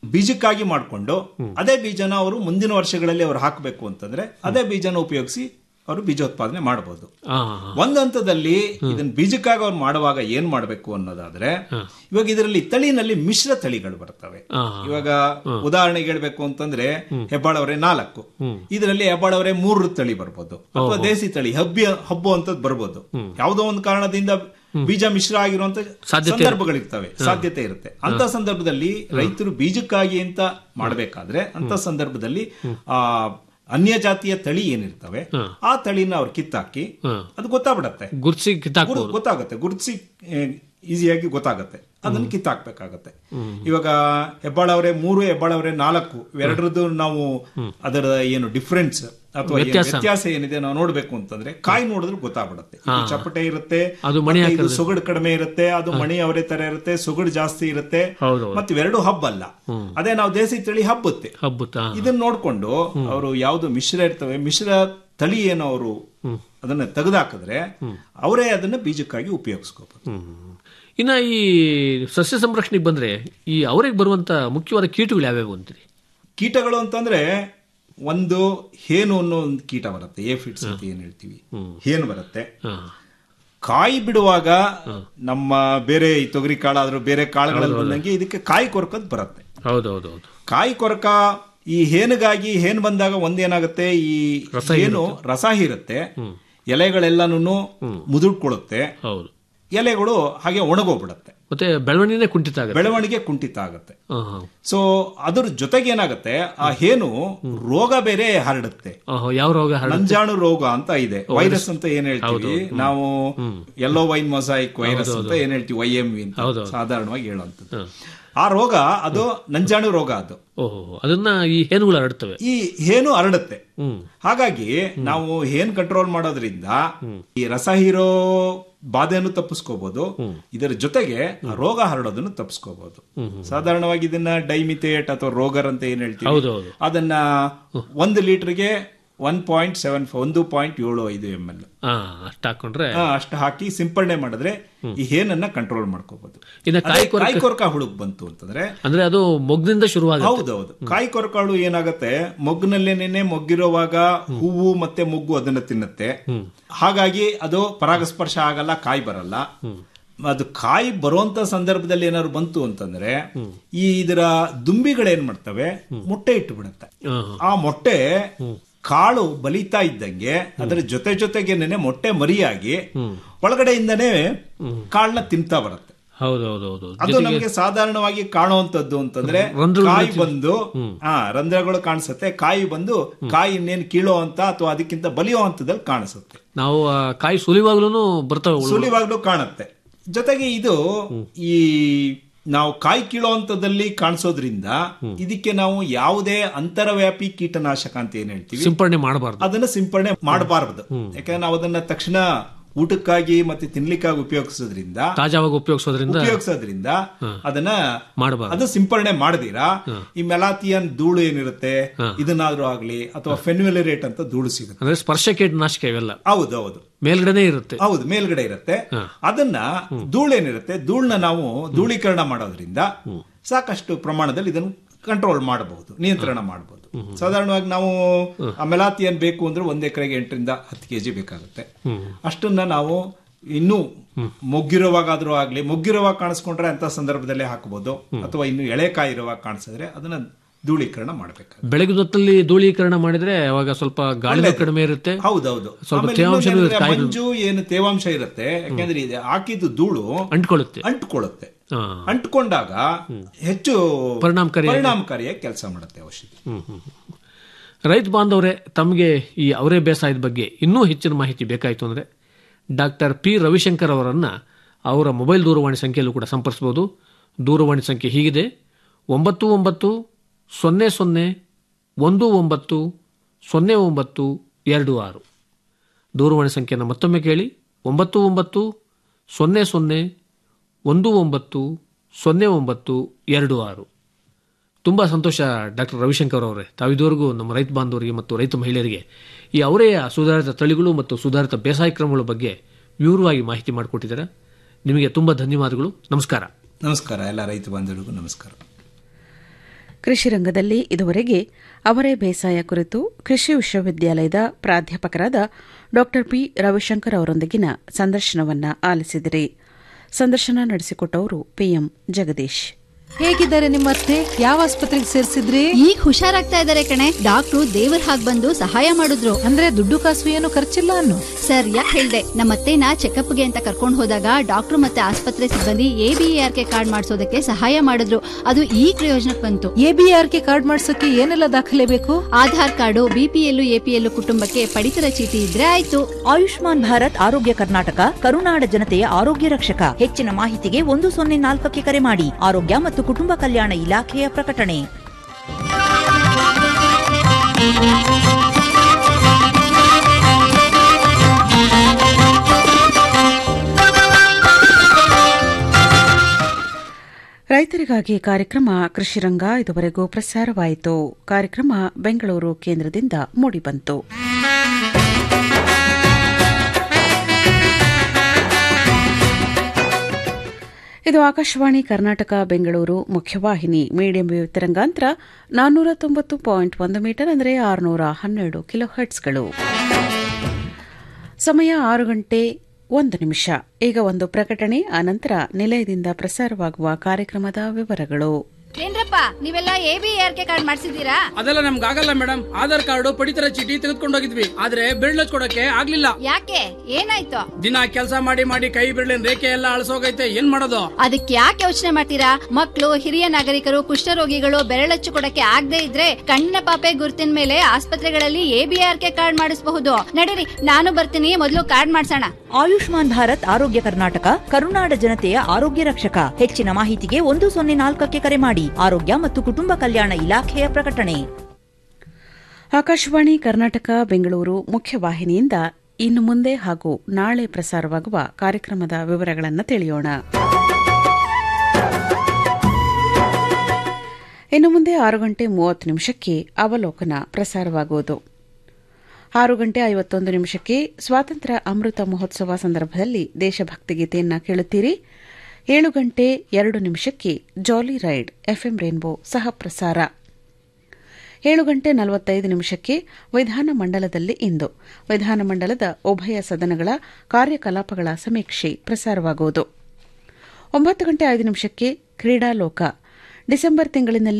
Speaker 3: ಬೀಜಕ್ಕಾಗಿ ಮಾಡಿಕೊಂಡು ಅದೇ ಬೀಜನ ಅವರು ಮುಂದಿನ ವರ್ಷಗಳಲ್ಲಿ ಅವರು ಹಾಕಬೇಕು ಅಂತಂದ್ರೆ ಅದೇ ಬೀಜನ ಉಪಯೋಗಿಸಿ ಅವರು ಬೀಜೋತ್ಪಾದನೆ ಮಾಡಬಹುದು
Speaker 10: ಆ,
Speaker 3: ಒಂದ್ ಹಂತದಲ್ಲಿ ಇದನ್ನ ಬೀಜಕ್ಕಾಗಿ ಅವ್ರು ಮಾಡುವಾಗ ಏನ್ ಮಾಡಬೇಕು ಅನ್ನೋದಾದ್ರೆ ಇವಾಗ ಇದರಲ್ಲಿ ತಳಿನಲ್ಲಿ ಮಿಶ್ರ ತಳಿಗಳು ಬರ್ತವೆ
Speaker 10: ಆ,
Speaker 3: ಇವಾಗ ಉದಾಹರಣೆಗೆ ಹೇಳ್ಬೇಕು ಅಂತಂದ್ರೆ ಹೆಬ್ಬಾಳವರೆ ನಾಲ್ಕು ಇದರಲ್ಲಿ ಹೆಬ್ಬಾಳವರೆ ಮೂರು ತಳಿ ಬರ್ಬೋದು ಅಥವಾ ದೇಸಿ ತಳಿ ಹಬ್ಬಿ ಹಬ್ಬು ಅಂತದ್ ಬರ್ಬೋದು ಯಾವುದೋ ಒಂದು ಕಾರಣದಿಂದ ಬೀಜ ಮಿಶ್ರ ಆಗಿರುವಂತ
Speaker 10: ಸಾಧ್ಯತೆ
Speaker 3: ಸಂದರ್ಭಗಳಿರ್ತವೆ ಸಾಧ್ಯತೆ ಇರುತ್ತೆ ಅಂತ ಸಂದರ್ಭದಲ್ಲಿ ರೈತರು ಬೀಜಕ್ಕಾಗಿ ಅಂತ ಮಾಡಬೇಕಾದ್ರೆ ಅಂತ ಸಂದರ್ಭದಲ್ಲಿ ಆ ಅನ್ಯ ಜಾತಿಯ ತಳಿ ಏನಿರ್ತವೆ ಆ ತಳಿನ ಅವ್ರು ಕಿತ್ತಾಕಿ ಅದು ಗೊತ್ತಾಗ್ಬಿಡತ್ತೆ
Speaker 10: ಗುರ್ಸಿ ಕಿತ್ತಾಕ್ಬೋದು
Speaker 3: ಗುರು- ಗೊತ್ತಾಗುತ್ತೆ ಗುರುತಿಸಿ ಈಸಿಯಾಗಿ ಗೊತ್ತಾಗುತ್ತೆ ಅದನ್ನ ಕಿತ್ತಾಕ್ಬೇಕಾಗತ್ತೆ ಇವಾಗ ಹೆಬ್ಬಾಳವರೆ ಮೂರು ಹೆಬ್ಬಾಳವರೆ ನಾಲ್ಕು ಇವೆರಡರದ್ದು ನಾವು ಅದರ ಏನು ಡಿಫ್ರೆನ್ಸ್ ಅಥವಾ ಏನು
Speaker 10: ವ್ಯತ್ಯಾಸ.
Speaker 3: ವ್ಯತ್ಯಾಸ ಏನಿದೆ ನಾವು ನೋಡ್ಬೇಕು ಅಂತಂದ್ರೆ ಕಾಯಿ ನೋಡಿದ್ರೆ ಗೊತ್ತಾಗ್ಬಿಡುತ್ತೆ ಇದು ಚಪ್ಪಟೆ ಇರುತ್ತೆ
Speaker 10: ಅದು ಮಣಿ
Speaker 3: ಮತ್ತೆ ಇದು
Speaker 10: ಹಾಕಿದ್ರೆ-
Speaker 3: ಸೊಗಡು ಕಡಿಮೆ ಇರುತ್ತೆ ಅದು ಮಣಿ ಅವರೇ ತರ ಇರುತ್ತೆ ಸೊಗಡು ಜಾಸ್ತಿ ಇರುತ್ತೆ
Speaker 10: ಹೌದು
Speaker 3: ಮತ್ತೆ ಇವೆರಡು ಹಬ್ಬ ಅಲ್ಲ ಅದೇ ನಾವು ದೇಸಿ ತಳಿ ಹಬ್ಬುತ್ತೆ
Speaker 10: ಹಬ್ಬುತ್ತಾ
Speaker 3: ಇದನ್ನ ನೋಡ್ಕೊಂಡು ಅವರು ಯಾವ್ದು ಮಿಶ್ರ ಇರ್ತವೆ ಮಿಶ್ರ ತಳಿ ಏನು ಅವರು ಅದನ್ನ ತೆಗೆದಾಕಿದ್ರೆ ಅವರೇ ಅದನ್ನ ಬೀಜಕ್ಕಾಗಿ ಉಪಯೋಗಿಸ್ಕೋಬಹುದು
Speaker 10: ಇನ್ನ ಈ ಸಸ್ಯ ಸಂರಕ್ಷಣೆಗೆ ಬಂದ್ರೆ ಈ ಅವರಿಗೆ ಬರುವಂತ ಮುಖ್ಯವಾದ ಕೀಟಗಳು ಯಾವ್ಯಾವು ಅಂತೀರಿ
Speaker 3: ಕೀಟಗಳು ಅಂತಂದ್ರೆ ಒಂದು ಹೇನು ಅನ್ನೋ ಒಂದು ಕೀಟ ಬರುತ್ತೆ ಏಫಿಡ್ಸ್ ಅಂತ ಏನ್ ಹೇಳ್ತೀವಿ ಹೇನು ಬರುತ್ತೆ ಕಾಯಿ ಬಿಡುವಾಗ ನಮ್ಮ ಬೇರೆ ಈ ತೊಗರಿ ಕಾಳಾದ್ರೂ ಬೇರೆ ಕಾಳುಗಳಲ್ಲಿ ಬಂದಂಗೆ ಇದಕ್ಕೆ ಕಾಯಿ ಕೊರಕದ್ ಬರುತ್ತೆ
Speaker 10: ಹೌದೌದೌದು
Speaker 3: ಕಾಯಿ ಕೊರಕ ಈ ಹೇನಿಗಾಗಿ ಹೇನ್ ಬಂದಾಗ ಒಂದೇನಾಗುತ್ತೆ ಈ ಏನು ರಸ ಹೀರುತ್ತೆ ಎಲೆಗಳೆಲ್ಲನೂ ಮುದುಡ್ಕೊಳ್ಳುತ್ತೆ
Speaker 10: ಹೌದು
Speaker 3: ಎಲೆಗಳು ಹಾಗೆ ಒಣಗೋಗ್ಬಿಡುತ್ತೆ
Speaker 10: ಮತ್ತೆ ಬೆಳವಣಿಗೆ ಕುಂಠಿತ ಆಗುತ್ತೆ
Speaker 3: ಬೆಳವಣಿಗೆ ಕುಂಠಿತ ಆಗುತ್ತೆ
Speaker 10: ಹಾ, ಹಾ.
Speaker 3: ಸೊ ಅದ್ರ ಜೊತೆಗೆ ಏನಾಗುತ್ತೆ ಆ ಹೇನು ರೋಗ ಬೇರೆ ಹರಡುತ್ತೆ
Speaker 10: ಆಹಾ, ಯಾವ ರೋಗ ಹರಡುತ್ತೆ?
Speaker 3: ನಂಜಾಣು ರೋಗ ಅಂತ ಇದೆ ವೈರಸ್ ಅಂತ ಏನ್ ಹೇಳ್ತೀವಿ ನಾವು ಎಲ್ಲೋ ವೈನ್ ಮೊಸಾಯಿಕ್ ವೈರಸ್ ಅಂತ ಏನ್ ಹೇಳ್ತೀವಿ ವೈ ಎಂ ವಿ ಅಂತ ಸಾಧಾರಣವಾಗಿ ಹೇಳುವಂಥದ್ದು ಆ ರೋಗ ಅದು ನಂಜಾಣು ರೋಗ ಅದು
Speaker 10: ಓಹೋ ಅದನ್ನ ಈ ಹೇನುಗಳು ಹರಡ್ತವೆ
Speaker 3: ಈ ಹೇನು ಹರಡುತ್ತೆ
Speaker 10: ಹ್ಮ್
Speaker 3: ಹಾಗಾಗಿ ನಾವು ಹೇನ್ ಕಂಟ್ರೋಲ್ ಮಾಡೋದ್ರಿಂದ ಈ ರಸ ಹೀರೋ ಬಾಧೆಯನ್ನು ತಪ್ಪಿಸ್ಕೋಬಹುದು ಇದರ ಜೊತೆಗೆ ಆ ರೋಗ ಹರಡೋದನ್ನು ತಪ್ಪಿಸ್ಕೋಬಹುದು ಸಾಧಾರಣವಾಗಿ ಇದನ್ನ ಡೈಮಿಥೇಟ್ ಅಥವಾ ರೋಗರ್ ಅಂತ ಏನ್ ಹೇಳ್ತೀವಿ
Speaker 10: ಹೌದೌದು.
Speaker 3: ಅದನ್ನ ಒಂದು ಲೀಟರ್ಗೆ ಒನ್ ಪಾಯಿಂಟ್ ಸೆವೆನ್ ಒಂದು ಪಾಯಿಂಟ್ ಏಳು ಐದು ಎಂ ಎಲ್
Speaker 10: ಹಾ ಅಷ್ಟ ಹಾಕೊಂಡ್ರೆ
Speaker 3: ಅಷ್ಟು ಹಾಕಿ ಸಿಂಪಡಣೆ ಮಾಡಿದ್ರೆ ಈ ಹೇನನ್ನ ಕಂಟ್ರೋಲ್ ಮಾಡ್ಕೋಬಹುದು
Speaker 10: ಇನ್ನ ಕಾಯಿ ಕೊರಕ-
Speaker 3: ಕಾಯಿ ಕೊರಕ ಹುಳುಕ್ ಬಂತು ಅಂತಂದ್ರೆ
Speaker 10: ಅಂದ್ರೆ ಅದು ಮೊಗ್ನಿಂದ ಶುರುವಾಗುತ್ತೆ
Speaker 3: ಹೌದೌದು ಕಾಯಿ ಕೊರಕಾಳು ಏನಾಗತ್ತೆ ಮೊಗ್ನಲ್ಲೇನೆ ಮೊಗ್ಗಿರುವಾಗ ಹೂವು ಮತ್ತೆ ಮೊಗ್ಗು ಅದನ್ನ ತಿನ್ನುತ್ತೆ ಹಾಗಾಗಿ ಅದು ಪರಾಗಸ್ಪರ್ಶ ಆಗಲ್ಲ ಕಾಯಿ ಬರಲ್ಲ ಅದು ಕಾಯಿ ಬರುವಂತ ಸಂದರ್ಭದಲ್ಲಿ ಏನಾದ್ರು ಬಂತು ಅಂತಂದ್ರೆ ಈ ಇದರ ದುಂಬಿಗಳೇನ್ ಮಾಡ್ತವೆ ಮೊಟ್ಟೆ ಇಟ್ಟು ಬಿಡುತ್ತೆ
Speaker 10: ಆಹಾ.
Speaker 3: ಆ ಮೊಟ್ಟೆ ಕಾಳು ಬಲಿತಾ ಇದ್ದಂಗೆ ಅದರ ಜೊತೆ ಜೊತೆಗೇನೆ ಮೊಟ್ಟೆ ಮರಿಯಾಗಿ ಒಳಗಡೆಯಿಂದನೇ ಕಾಳನ್ನ ತಿಂತಾ ಬರುತ್ತೆ
Speaker 10: ಹೌದೌದೌದು
Speaker 3: ಅದು ನಮಗೆ ಸಾಧಾರಣವಾಗಿ ಕಾಣುವಂತದ್ದು ಅಂತಂದ್ರೆ
Speaker 10: ರಂಧ್ರಗಳು
Speaker 3: ಕಾಯಿ ಬಂದು ಹಾ ರಂಧ್ರಗಳು ಕಾಣಿಸುತ್ತೆ ಕಾಯಿ ಬಂದು ಕಾಯಿ ಇನ್ನೇನು ಕೀಳೋ ಅಂತ ಅಥವಾ ಅದಕ್ಕಿಂತ ಬಲಿಯೋ ಹಂತದಲ್ಲಿ ಕಾಣಿಸುತ್ತೆ
Speaker 10: ನಾವು ಆ ಕಾಯಿ ಸುಲಿವಾಗ್ಲೂ ಬರ್ತಾವೆ ಹುಳುಗಳು.
Speaker 3: ಸುಲಿವಾಗ್ಲೂ ಕಾಣುತ್ತೆ ಜೊತೆಗೆ ಇದು ಈ ನಾವು ಕಾಯಿ ಕೀಳೋ ಹಂತದಲ್ಲಿ ಕಾಣಿಸೋದ್ರಿಂದ ಇದಕ್ಕೆ ನಾವು ಯಾವುದೇ ಅಂತರವ್ಯಾಪಿ ಕೀಟನಾಶಕ ಅಂತ ಏನ್ ಹೇಳ್ತೀವಿ
Speaker 10: ಸಿಂಪಡಣೆ ಮಾಡಬಾರ್ದು
Speaker 3: ಅದನ್ನ ಸಿಂಪಡಣೆ ಮಾಡಬಾರದು ಯಾಕಂದ್ರೆ ನಾವು ಅದನ್ನ ತಕ್ಷಣ ಊಟಕ್ಕಾಗಿ ಮತ್ತೆ ತಿನ್ಲಿಕ್ಕಾಗಿ ಉಪಯೋಗಿಸೋದ್ರಿಂದ
Speaker 10: ತಾಜಾವಾಗಿ ಉಪಯೋಗಿಸೋದ್ರಿಂದ
Speaker 3: ಉಪಯೋಗಿಸೋದ್ರಿಂದ ಅದನ್ನ
Speaker 10: ಮಾಡಬಾರ್ದು
Speaker 3: ಅದು ಸಿಂಪಡಣೆ ಮಾಡದಿರಾ ಈ ಮೆಲಾಥಿಯನ್ ಧೂಳು ಏನಿರುತ್ತೆ ಇದನ್ನಾದ್ರೂ ಆಗ್ಲಿ ಅಥವಾ ಫೆನ್ಯುಲರೇಟ್ ಅಂತ ಧೂಳು ಸಿಗುತ್ತೆ
Speaker 10: ಅಂದ್ರೆ ಸ್ಪರ್ಶ ಕೀಟನಾಶಕ ಇವೆಲ್ಲ
Speaker 3: ಹೌದು ಹೌದು
Speaker 10: ಮೇಲ್ಗಡೆನೆ ಇರುತ್ತೆ
Speaker 3: ಹೌದು ಮೇಲ್ಗಡೆ ಇರುತ್ತೆ ಅದನ್ನ ಧೂಳೇನಿರುತ್ತೆ ಧೂಳನ್ನ ನಾವು ಧೂಳೀಕರಣ ಮಾಡೋದ್ರಿಂದ ಸಾಕಷ್ಟು ಪ್ರಮಾಣದಲ್ಲಿ ಇದನ್ನು ಕಂಟ್ರೋಲ್ ಮಾಡಬಹುದು ನಿಯಂತ್ರಣ ಮಾಡಬಹುದು ಸಾಧಾರಣವಾಗಿ ನಾವು ಆ ಮೆಲಾಥಿಯನ್ ಬೇಕು ಅಂದ್ರೆ ಒಂದ್ ಎಕರೆಗೆ ಎಂಟರಿಂದ ಹತ್ತು ಕೆಜಿ ಬೇಕಾಗುತ್ತೆ ಅಷ್ಟನ್ನ ನಾವು ಇನ್ನು ಮೊಗ್ಗಿರುವಾಗಾದ್ರೂ ಆಗ್ಲಿ ಮೊಗ್ಗಿರುವಾಗ ಕಾಣಿಸ್ಕೊಂಡ್ರೆ ಅಂತ ಸಂದರ್ಭದಲ್ಲೇ ಹಾಕಬಹುದು ಅಥವಾ ಇನ್ನು ಎಳೆಕಾಯಿ ಇರುವಾಗ ಕಾಣಿಸಿದ್ರೆ ಅದನ್ನ ಧೂಳೀಕರಣ ಮಾಡಬೇಕು
Speaker 10: ಬೆಳಗ್ಗೆ ಹೊತ್ತಲ್ಲಿ ಧೂಳೀಕರಣ ಮಾಡಿದ್ರೆ ಅವಾಗ ಸ್ವಲ್ಪ ಗಾಳಿ ಕಡಿಮೆ ಇರುತ್ತೆ
Speaker 3: ಹೌದೌದು
Speaker 10: ಸ್ವಲ್ಪ
Speaker 3: ಆಮೇಲೆ
Speaker 10: ತೇವಾಂಶನೂ
Speaker 3: ಇನ್ನೊಂದು
Speaker 10: ಇರುತ್ತೆ
Speaker 3: ಏನಂದ್ರೆ
Speaker 10: ಕಾಯಿಗಳು.
Speaker 3: ಮಂಜು ಏನು ತೇವಾಂಶ ಇರುತ್ತೆ ಯಾಕಂದ್ರೆ ಇದು ಹಾಕಿದ್ದು ಧೂಳು
Speaker 10: ಅಂಟ್ಕೊಳ್ಳುತ್ತೆ
Speaker 3: ಅಂಟ್ಕೊಳ್ಳುತ್ತೆ
Speaker 10: ಹಾ.
Speaker 3: ಅಂಟ್ಕೊಂಡಾಗ ಹೆಚ್ಚು
Speaker 10: ಪರಿಣಾಮಕಾರಿಯಾಗಿ-
Speaker 3: ಪರಿಣಾಮಕಾರಿಯಾಗಿ ಕೆಲಸ ಮಾಡುತ್ತೆ ಔಷಧಿ
Speaker 10: ರೈತ ಬಾಂಧವರೇ ತಮಗೆ ಈ ಅವರೇ ಬೇಸಾಯದ ಬಗ್ಗೆ ಇನ್ನೂ ಹೆಚ್ಚಿನ ಮಾಹಿತಿ ಬೇಕಾಯಿತು ಅಂದರೆ ಡಾಕ್ಟರ್ ಪಿ ರವಿಶಂಕರ್ ಅವರನ್ನು ಅವರ ಮೊಬೈಲ್ ದೂರವಾಣಿ ಸಂಖ್ಯೆಯಲ್ಲೂ ಕೂಡ ಸಂಪರ್ಸ್ಬೋದು ದೂರವಾಣಿ ಸಂಖ್ಯೆ ಹೀಗಿದೆ ಒಂಬತ್ತು ಒಂಬತ್ತು ಸೊನ್ನೆ ಸೊನ್ನೆ ಒಂದು ಒಂಬತ್ತು ಸೊನ್ನೆ ಒಂಬತ್ತು ಎರಡು ಆರು ದೂರವಾಣಿ ಸಂಖ್ಯೆಯನ್ನು ಮತ್ತೊಮ್ಮೆ ಕೇಳಿ ಒಂಬತ್ತು ಒಂಬತ್ತು ಸೊನ್ನೆ ಸೊನ್ನೆ ಒಂದು ಒಂಬತ್ತು ಸೊನ್ನೆ ಒಂಬತ್ತು ಎರಡು ಆರು ತುಂಬ ಸಂತೋಷ ಡಾಕ್ಟರ್ ರವಿಶಂಕರ್ ಅವರೇ ತಾವಿದುವರೆಗೂ ನಮ್ಮ ರೈತ ಬಾಂಧವರಿಗೆ ಮತ್ತು ರೈತ ಮಹಿಳೆಯರಿಗೆ ಈ ಅವರೇ ಸುಧಾರಿತ ತಳಿಗಳು ಮತ್ತು ಸುಧಾರಿತ ಬೇಸಾಯ ಕ್ರಮಗಳ ಬಗ್ಗೆ ವಿವರವಾಗಿ ಮಾಹಿತಿ ಮಾಡಿಕೊಟ್ಟಿದ್ದಾರೆ ನಿಮಗೆ ತುಂಬ ಧನ್ಯವಾದಗಳು ನಮಸ್ಕಾರ
Speaker 3: ನಮಸ್ಕಾರ ಎಲ್ಲ ರೈತ ಬಾಂಧವರಿಗೂ ನಮಸ್ಕಾರ
Speaker 1: ಕೃಷಿ ರಂಗದಲ್ಲಿ ಇದುವರೆಗೆ ಅವರೇ ಬೇಸಾಯ ಕುರಿತು ಕೃಷಿ ವಿಶ್ವವಿದ್ಯಾಲಯದ ಪ್ರಾಧ್ಯಾಪಕರಾದ ಡಾ ಪಿ ರವಿಶಂಕರ್ ಅವರೊಂದಿಗಿನ ಸಂದರ್ಶನವನ್ನ ಆಲಿಸಿದಿರಿ ಸಂದರ್ಶನ ನಡೆಸಿಕೊಟ್ಟವರು ಪಿಎಂ ಜಗದೀಶ್
Speaker 8: ಹೇಗಿದ್ದಾರೆ ನಿಮ್ಮ ಅತ್ತೆ ಯಾವ ಆಸ್ಪತ್ರೆಗೆ ಸೇರಿಸಿದ್ರಿ
Speaker 12: ಈಗ ಹುಷಾರಾಗ್ತಾ ಇದಾರೆ ಕಣೆ ಡಾಕ್ಟ್ರು ದೇವ್ರ ಹಾಗ್ ಬಂದು ಸಹಾಯ ಮಾಡಿದ್ರು
Speaker 8: ಅಂದ್ರೆ ದುಡ್ಡು ಕಾಸು ಏನು ಖರ್ಚಿಲ್ಲ ಅನ್ನು
Speaker 12: ಸರ್ ಯಾಕೆ ಹೇಳ್ದೆ ನಮ್ಮ ಅತ್ತೆನ ಚೆಕಪ್ಗೆ ಅಂತ ಕರ್ಕೊಂಡು ಹೋದಾಗ ಡಾಕ್ಟ್ರು ಮತ್ತೆ ಆಸ್ಪತ್ರೆ ಸಿಬ್ಬಂದಿ ಎಬಿಆರ್ ಕೆ ಕಾರ್ಡ್ ಮಾಡಿಸೋದಕ್ಕೆ ಸಹಾಯ ಮಾಡಿದ್ರು ಅದು ಈ ಪ್ರಯೋಜನಕ್ಕೆ ಬಂತು
Speaker 8: ಎಬಿಆರ್ ಕೆ ಕಾರ್ಡ್ ಮಾಡ್ಸಕ್ಕೆ ಏನೆಲ್ಲ ದಾಖಲೆ ಬೇಕು
Speaker 12: ಆಧಾರ್ ಕಾರ್ಡು ಬಿಪಿಎಲ್ ಎಪಿಎಲ್ ಕುಟುಂಬಕ್ಕೆ ಪಡಿತರ ಚೀಟಿ ಇದ್ರೆ ಆಯ್ತು
Speaker 6: ಆಯುಷ್ಮಾನ್ ಭಾರತ್ ಆರೋಗ್ಯ ಕರ್ನಾಟಕ ಕರುನಾಡ ಜನತೆಯ ಆರೋಗ್ಯ ರಕ್ಷಕ ಹೆಚ್ಚಿನ ಮಾಹಿತಿಗೆ ಒಂದು ಸೊನ್ನೆ ನಾಲ್ಕಕ್ಕೆ ಕರೆ ಮಾಡಿ ಆರೋಗ್ಯ ಮತ್ತು ಕುಟುಂಬ ಕಲ್ಯಾಣ ಇಲಾಖೆಯ ಪ್ರಕಟಣೆ
Speaker 1: ರೈತರಿಗಾಗಿ ಕಾರ್ಯಕ್ರಮ ಕೃಷಿರಂಗ ಇದುವರೆಗೂ ಪ್ರಸಾರವಾಯಿತು ಕಾರ್ಯಕ್ರಮ ಬೆಂಗಳೂರು ಕೇಂದ್ರದಿಂದ ಮೂಡಿಬಂತು ಇದು ಆಕಾಶವಾಣಿ ಕರ್ನಾಟಕ ಬೆಂಗಳೂರು ಮುಖ್ಯವಾಹಿನಿ ಮೀಡಿಯಂ ವೇವ್ ತರಂಗಾಂತರ ನಾನ್ನೂರ ತೊಂಬತ್ತು ಪಾಯಿಂಟ್ ಒಂದು ಮೀಟರ್ ಅಂದರೆ ಆರುನೂರ ಹನ್ನೆರಡು ಕಿಲೋ ಹರ್ಟ್ಸ್ಗಳು ಸಮಯ ಆರು ಗಂಟೆ ಒಂದು ನಿಮಿಷ ಈಗ ಒಂದು ಪ್ರಕಟಣೆ ಆನಂತರ ನಿಲಯದಿಂದ ಪ್ರಸಾರವಾಗುವ ಕಾರ್ಯಕ್ರಮದ ವಿವರಗಳು
Speaker 12: ಏನ್ರಪ್ಪ ನೀವೆಲ್ಲ ಎಬಿಆರ್ ಕೆ ಕಾರ್ಡ್ ಮಾಡಿಸಿದೀರಾ
Speaker 13: ಅದೆಲ್ಲ ನಮ್ಗೆ ಆಗಲ್ಲ ಮೇಡಮ್ ಆಧಾರ್ ಕಾರ್ಡ್ ಪಡಿತರ ಚೀಟಿ ತೆಗೆದುಕೊಂಡೋಗಿದ್ವಿ ಆದ್ರೆ ಬಿರ್ಳ ಕೊಡಕ್ಕೆ ಆಗ್ಲಿಲ್ಲ
Speaker 12: ಯಾಕೆ ಏನಾಯ್ತು
Speaker 13: ದಿನ ಕೆಲಸ ಮಾಡಿ ಮಾಡಿ ಕೈ ಬಿರ್ಲಿನ ರೇಖೆ ಎಲ್ಲ ಅಳಸೋಗೈತೆ ಏನ್ ಮಾಡೋದು
Speaker 12: ಅದಕ್ಕೆ ಯಾಕೆ ಯೋಚನೆ ಮಾಡ್ತೀರಾ ಮಕ್ಕಳು ಹಿರಿಯ ನಾಗರಿಕರು ಕುಷ್ಠರೋಗಿಗಳು ಬೆರಳಚ್ಚು ಕೊಡಕ್ಕೆ ಆಗದೆ ಇದ್ರೆ ಕಣ್ಣಿನ ಪಾಪೆ ಗುರುತಿನ ಮೇಲೆ ಆಸ್ಪತ್ರೆಗಳಲ್ಲಿ ಎಬಿಆರ್ ಕೆ ಕಾರ್ಡ್ ಮಾಡಿಸಬಹುದು ನಡೀರಿ ನಾನು ಬರ್ತೀನಿ ಮೊದಲು ಕಾರ್ಡ್ ಮಾಡ್ಸೋಣ
Speaker 6: ಆಯುಷ್ಮಾನ್ ಭಾರತ್ ಆರೋಗ್ಯ ಕರ್ನಾಟಕ ಕರುನಾಡ ಜನತೆಯ ಆರೋಗ್ಯ ರಕ್ಷಕ ಹೆಚ್ಚಿನ ಮಾಹಿತಿಗೆ ಒಂದು ಸೊನ್ನೆ ನಾಲ್ಕಕ್ಕೆ ಕರೆ ಮಾಡಿ ಆರೋಗ್ಯ ಮತ್ತು ಕುಟುಂಬ ಕಲ್ಯಾಣ ಇಲಾಖೆಯ ಪ್ರಕಟಣೆ
Speaker 1: ಆಕಾಶವಾಣಿ ಕರ್ನಾಟಕ ಬೆಂಗಳೂರು ಮುಖ್ಯವಾಹಿನಿಯಿಂದ ಇನ್ನು ಮುಂದೆ ಹಾಗೂ ನಾಳೆ ಪ್ರಸಾರವಾಗುವ ಕಾರ್ಯಕ್ರಮದ ವಿವರಗಳನ್ನು ತಿಳಿಯೋಣ ಇನ್ನು ಮುಂದೆ ಆರು ಗಂಟೆ ಮೂವತ್ತು ನಿಮಿಷಕ್ಕೆ ಅವಲೋಕನ ಪ್ರಸಾರವಾಗುವುದು ಆರು ಗಂಟೆ ಐವತ್ತೊಂದು ನಿಮಿಷಕ್ಕೆ ಸ್ವಾತಂತ್ರ್ಯ ಅಮೃತ ಮಹೋತ್ಸವ ಸಂದರ್ಭದಲ್ಲಿ ದೇಶಭಕ್ತಿ ಗೀತೆಯನ್ನ ಕೇಳುತ್ತೀರಿ ಏಳು ಗಂಟೆ ಎರಡು ನಿಮಿಷಕ್ಕೆ ಜಾಲಿ ರೈಡ್ ಎಫ್ಎಂ ರೇನ್ಬೋ ಸಹ ಪ್ರಸಾರ ಏಳು ಗಂಟೆ ನಲವತ್ತೈದು ನಿಮಿಷಕ್ಕೆ ವಿಧಾನಮಂಡಲದಲ್ಲಿ ಇಂದು ವಿಧಾನಮಂಡಲದ ಉಭಯ ಸದನಗಳ ಕಾರ್ಯಕಲಾಪಗಳ ಸಮೀಕ್ಷೆ ಪ್ರಸಾರವಾಗುವುದು ಒಂಬತ್ತು ಗಂಟೆ ಐದು ನಿಮಿಷಕ್ಕೆ ಕ್ರೀಡಾಲೋಕ ಡಿಸೆಂಬರ್ ತಿಂಗಳಿನಲ್ಲಿ